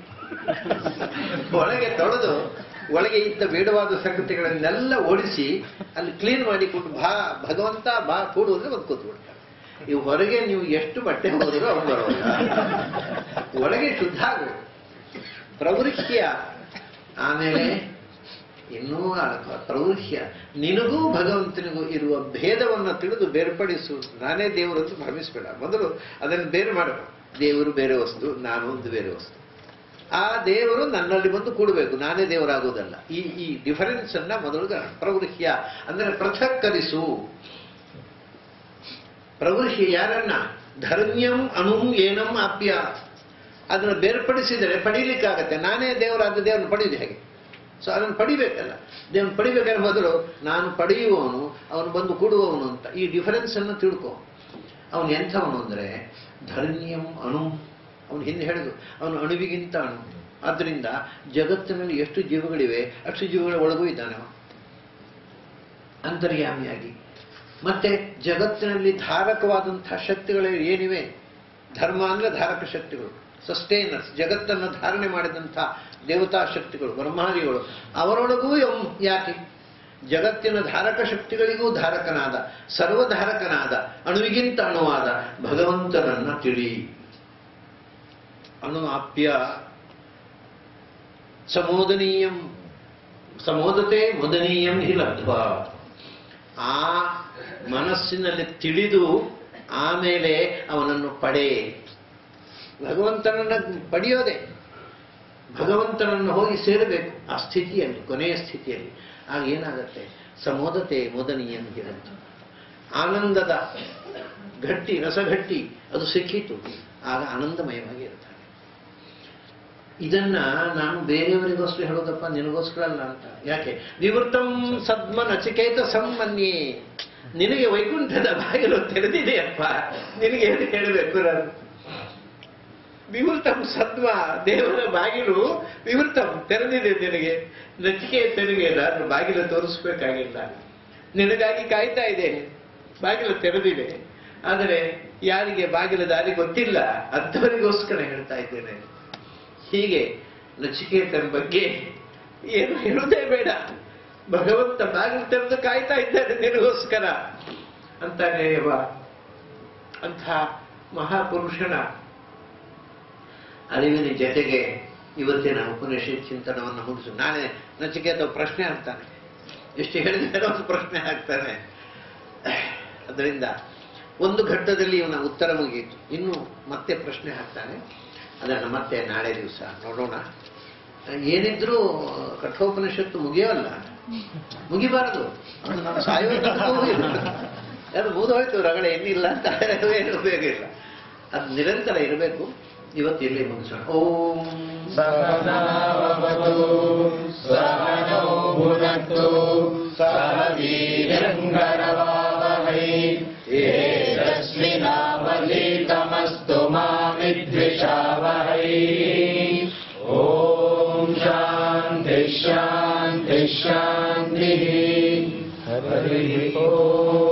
ಒಳಗೆ ತೊಳೆದು ಒಳಗೆ ಇದ್ದ ಬೇಡವಾದ ಸಂಗತಿಗಳನ್ನೆಲ್ಲ ಓಡಿಸಿ ಅಲ್ಲಿ ಕ್ಲೀನ್ ಮಾಡಿಕೊಂಡು ಬಾ ಭಗವಂತ ಬಾ ಕೂಡು ಅಂದ್ರೆ ಬಂದು ಕೂತ್ಬಿಡ್ತಾರೆ ಈ ಹೊರಗೆ ನೀವು ಎಷ್ಟು ಬಟ್ಟೆ ಹೋದರೂ ಅವ್ರು ಬರೋಲ್ಲ ಒಳಗೆ ಶುದ್ಧ ಆಗಬೇಕು ಪ್ರವೃತ್ಯ ಆಮೇಲೆ ಇನ್ನೂ ಆಳಕ ಪ್ರವೃತ್ಯ ನಿನಗೂ ಭಗವಂತನಿಗೂ ಇರುವ ಭೇದವನ್ನು ತಿಳಿದು ಬೇರ್ಪಡಿಸು ನಾನೇ ದೇವರು ಅಂತ ಭ್ರಮಿಸಬೇಡ ಮೊದಲು ಅದನ್ನು ಬೇರೆ ಮಾಡಬೇಕು ದೇವರು ಬೇರೆ ವಸ್ತು ನಾನು ಒಂದು ಬೇರೆ ವಸ್ತು ಆ ದೇವರು ನನ್ನಲ್ಲಿ ಬಂದು ಕೂಡಬೇಕು ನಾನೇ ದೇವರಾಗುವುದಲ್ಲ ಈ ಈ ಡಿಫರೆನ್ಸ್ ಅನ್ನ ಮೊದಲು ಗಮನ- ಪ್ರವೃತ್ಯ ಅಂದ್ರೆ ಪೃಥಕ್ಕರಿಸು ಪ್ರವೃತ್ತಿ ಯಾರನ್ನ ಧರ್ಮ್ಯಂ ಅಣುಂ ಏನಂ ಆಪ್ಯ ಅದನ್ನು ಬೇರ್ಪಡಿಸಿದರೆ ಪಡೀಲಿಕ್ಕಾಗತ್ತೆ ನಾನೇ ದೇವರಾದ ದೇವರನ್ನು ಪಡೆಯುವುದು ಹೇಗೆ ಸೊ ಅದನ್ನು ಪಡಿಬೇಕಲ್ಲ ದೇವರನ್ನು ಪಡಿಬೇಕಾದ್ರೆ ಮೊದಲು ನಾನು ಪಡೆಯುವವನು ಅವನು ಬಂದು ಕೂಡುವವನು ಅಂತ ಈ ಡಿಫರೆನ್ಸ್ ಅನ್ನು ತಿಳ್ಕೊ ಅವನು ಎಂಥವನು ಅಂದರೆ ಧರ್ಮ್ಯಂ ಅಣು ಅವನು ಹಿಂದೆ ಹೇಳಿದ್ರು ಅವನು ಅಣುವಿಗಿಂತ ಅಣು ಆದ್ದರಿಂದ ಜಗತ್ತಿನಲ್ಲಿ ಎಷ್ಟು ಜೀವಗಳಿವೆ ಅಷ್ಟು ಜೀವಗಳ ಒಳಗೂ ಇದ್ದಾನೆ ಅವನು ಅಂತರ್ಯಾಮಿಯಾಗಿ ಮತ್ತೆ ಜಗತ್ತಿನಲ್ಲಿ ಧಾರಕವಾದಂತಹ ಶಕ್ತಿಗಳು ಏನಿವೆ ಧರ್ಮ ಅಂದ್ರೆ ಧಾರಕ ಶಕ್ತಿಗಳು ಸಸ್ಟೈನರ್ಸ್ ಜಗತ್ತನ್ನು ಧಾರಣೆ ಮಾಡಿದಂಥ ದೇವತಾ ಶಕ್ತಿಗಳು ಬ್ರಹ್ಮಾದಿಗಳು ಅವರೊಳಗೂ ಎಂ- ಯಾಕೆ ಜಗತ್ತಿನ ಧಾರಕ ಶಕ್ತಿಗಳಿಗೂ ಧಾರಕನಾದ ಸರ್ವಧಾರಕನಾದ ಅಣುವಿಗಿಂತ ಅಣುವಾದ ಭಗವಂತನನ್ನ ತಿಳಿ ಅಣು ಆಪ್ಯ ಸಮೋದನೀಯಂ ಸಮೋದತೆ ಮದನೀಯಂ ಹಿ ಲಬ್ಧ್ವಾ ಆ ಮನಸ್ಸಿನಲ್ಲಿ ತಿಳಿದು ಆಮೇಲೆ ಅವನನ್ನು ಪಡೆ ಭಗವಂತನನ್ನ ಪಡೆಯೋದೆ ಭಗವಂತನನ್ನು ಹೋಗಿ ಸೇರಬೇಕು ಆ ಸ್ಥಿತಿಯಲ್ಲಿ ಕೊನೆಯ ಸ್ಥಿತಿಯಲ್ಲಿ ಆಗ ಏನಾಗತ್ತೆ ಸಮೋದತೆ ಮೊದನೀಯಂ ಹಿರಂತ ಆನಂದದ ಗಟ್ಟಿ ರಸಗಟ್ಟಿ ಅದು ಸಿಕ್ಕಿತು ಆಗ ಆನಂದಮಯವಾಗಿ ಇರ್ತಾನೆ ಇದನ್ನ ನಾನು ಬೇರೆಯವರಿಗೋಸ್ಕರ ಹೇಳೋದಪ್ಪ ನಿನಗೋಸ್ಕರ ಅಲ್ಲ ಅಂತ ಯಾಕೆ ನಿವೃತ್ತಂ ಸದ್ಮ ನಚಿಕೇತ ಸಮ್ಮನ್ಯೇ ನಿನಗೆ ವೈಕುಂಠದ ಬಾಗಿಲು ತೆರೆದಿದೆಯಪ್ಪ ನಿನಗೆ ಏನು ಹೇಳಬೇಕು ನಾನು ವಿವೃತಂ ಸದ್ಮ ದೇವರ ಬಾಗಿಲು ವಿವೃತಂ ತೆರೆದಿದೆ ನಿನಗೆ ನಚಿಕೇತನಿಗೆ ನಾನು ಬಾಗಿಲು ತೋರಿಸ್ಬೇಕಾಗಿಲ್ಲ ನಿನಗಾಗಿ ಕಾಯ್ತಾ ಇದ್ದೇನೆ ಬಾಗಿಲು ತೆರೆದಿದೆ ಆದರೆ ಯಾರಿಗೆ ಬಾಗಿಲ ದಾರಿ ಗೊತ್ತಿಲ್ಲ ಅಂಥವರಿಗೋಸ್ಕರ ಹೇಳ್ತಾ ಇದ್ದೇನೆ ಹೀಗೆ ನಚಿಕೇತನ ಬಗ್ಗೆ ಏನು ಹೇಳುವುದೇ ಬೇಡ ಭಗವಂತ ಬಾಗಿಲು ತೆರೆದು ಕಾಯ್ತಾ ಇದ್ದಾನೆ ನಿನಗೋಸ್ಕರ ಅಂತಾನೆ ಯವ ಅಂಥ ಮಹಾಪುರುಷನ ಅರಿವಿನ ಜೊತೆಗೆ ಇವತ್ತಿನ ಉಪನಿಷತ್ ಚಿಂತನವನ್ನು ಮುಗಿಸು ನಾಳೆ ನಚಿಕೇತ ಪ್ರಶ್ನೆ ಹಾಕ್ತಾನೆ ಎಷ್ಟು ಹೇಳಿದ್ರೆ ಒಂದು ಪ್ರಶ್ನೆ ಹಾಕ್ತಾನೆ ಅದರಿಂದ ಒಂದು ಘಟ್ಟದಲ್ಲಿ ಇವನ ಉತ್ತರ ಮುಗಿಯಿತು ಇನ್ನು ಮತ್ತೆ ಪ್ರಶ್ನೆ ಹಾಕ್ತಾನೆ ಅದನ್ನು ಮತ್ತೆ ನಾಳೆ ದಿವಸ ನೋಡೋಣ ಏನಿದ್ರೂ ಕಠೋಪನಿಷತ್ತು ಮುಗಿಯೋಲ್ಲ ಮುಗಿಬಾರದು ಅದು ನಾವು ಸಾಯುವ ತನಕವೂ ಇರುತ್ತೆ. ಅದು ಮುಗಿದೋಯ್ತು ರಗಳೆ ಎನ್ನಿಲ್ಲ ಅಂತ ಏನು ಉಪಯೋಗ ಇಲ್ಲ ಅದು ನಿರಂತರ ಇರಬೇಕು ಇವತ್ತು ಇಲ್ಲಿ ಮುಗಿಸೋಣ ಓಂ सहनावतु सहनौ भुनक्तु सह वीर्यङ्करवावहै तेजस्विनावधीतमस्तु मा विद्विषावहै ॐ शान्तिः शान्तिः शान्तिः हरिः ॐ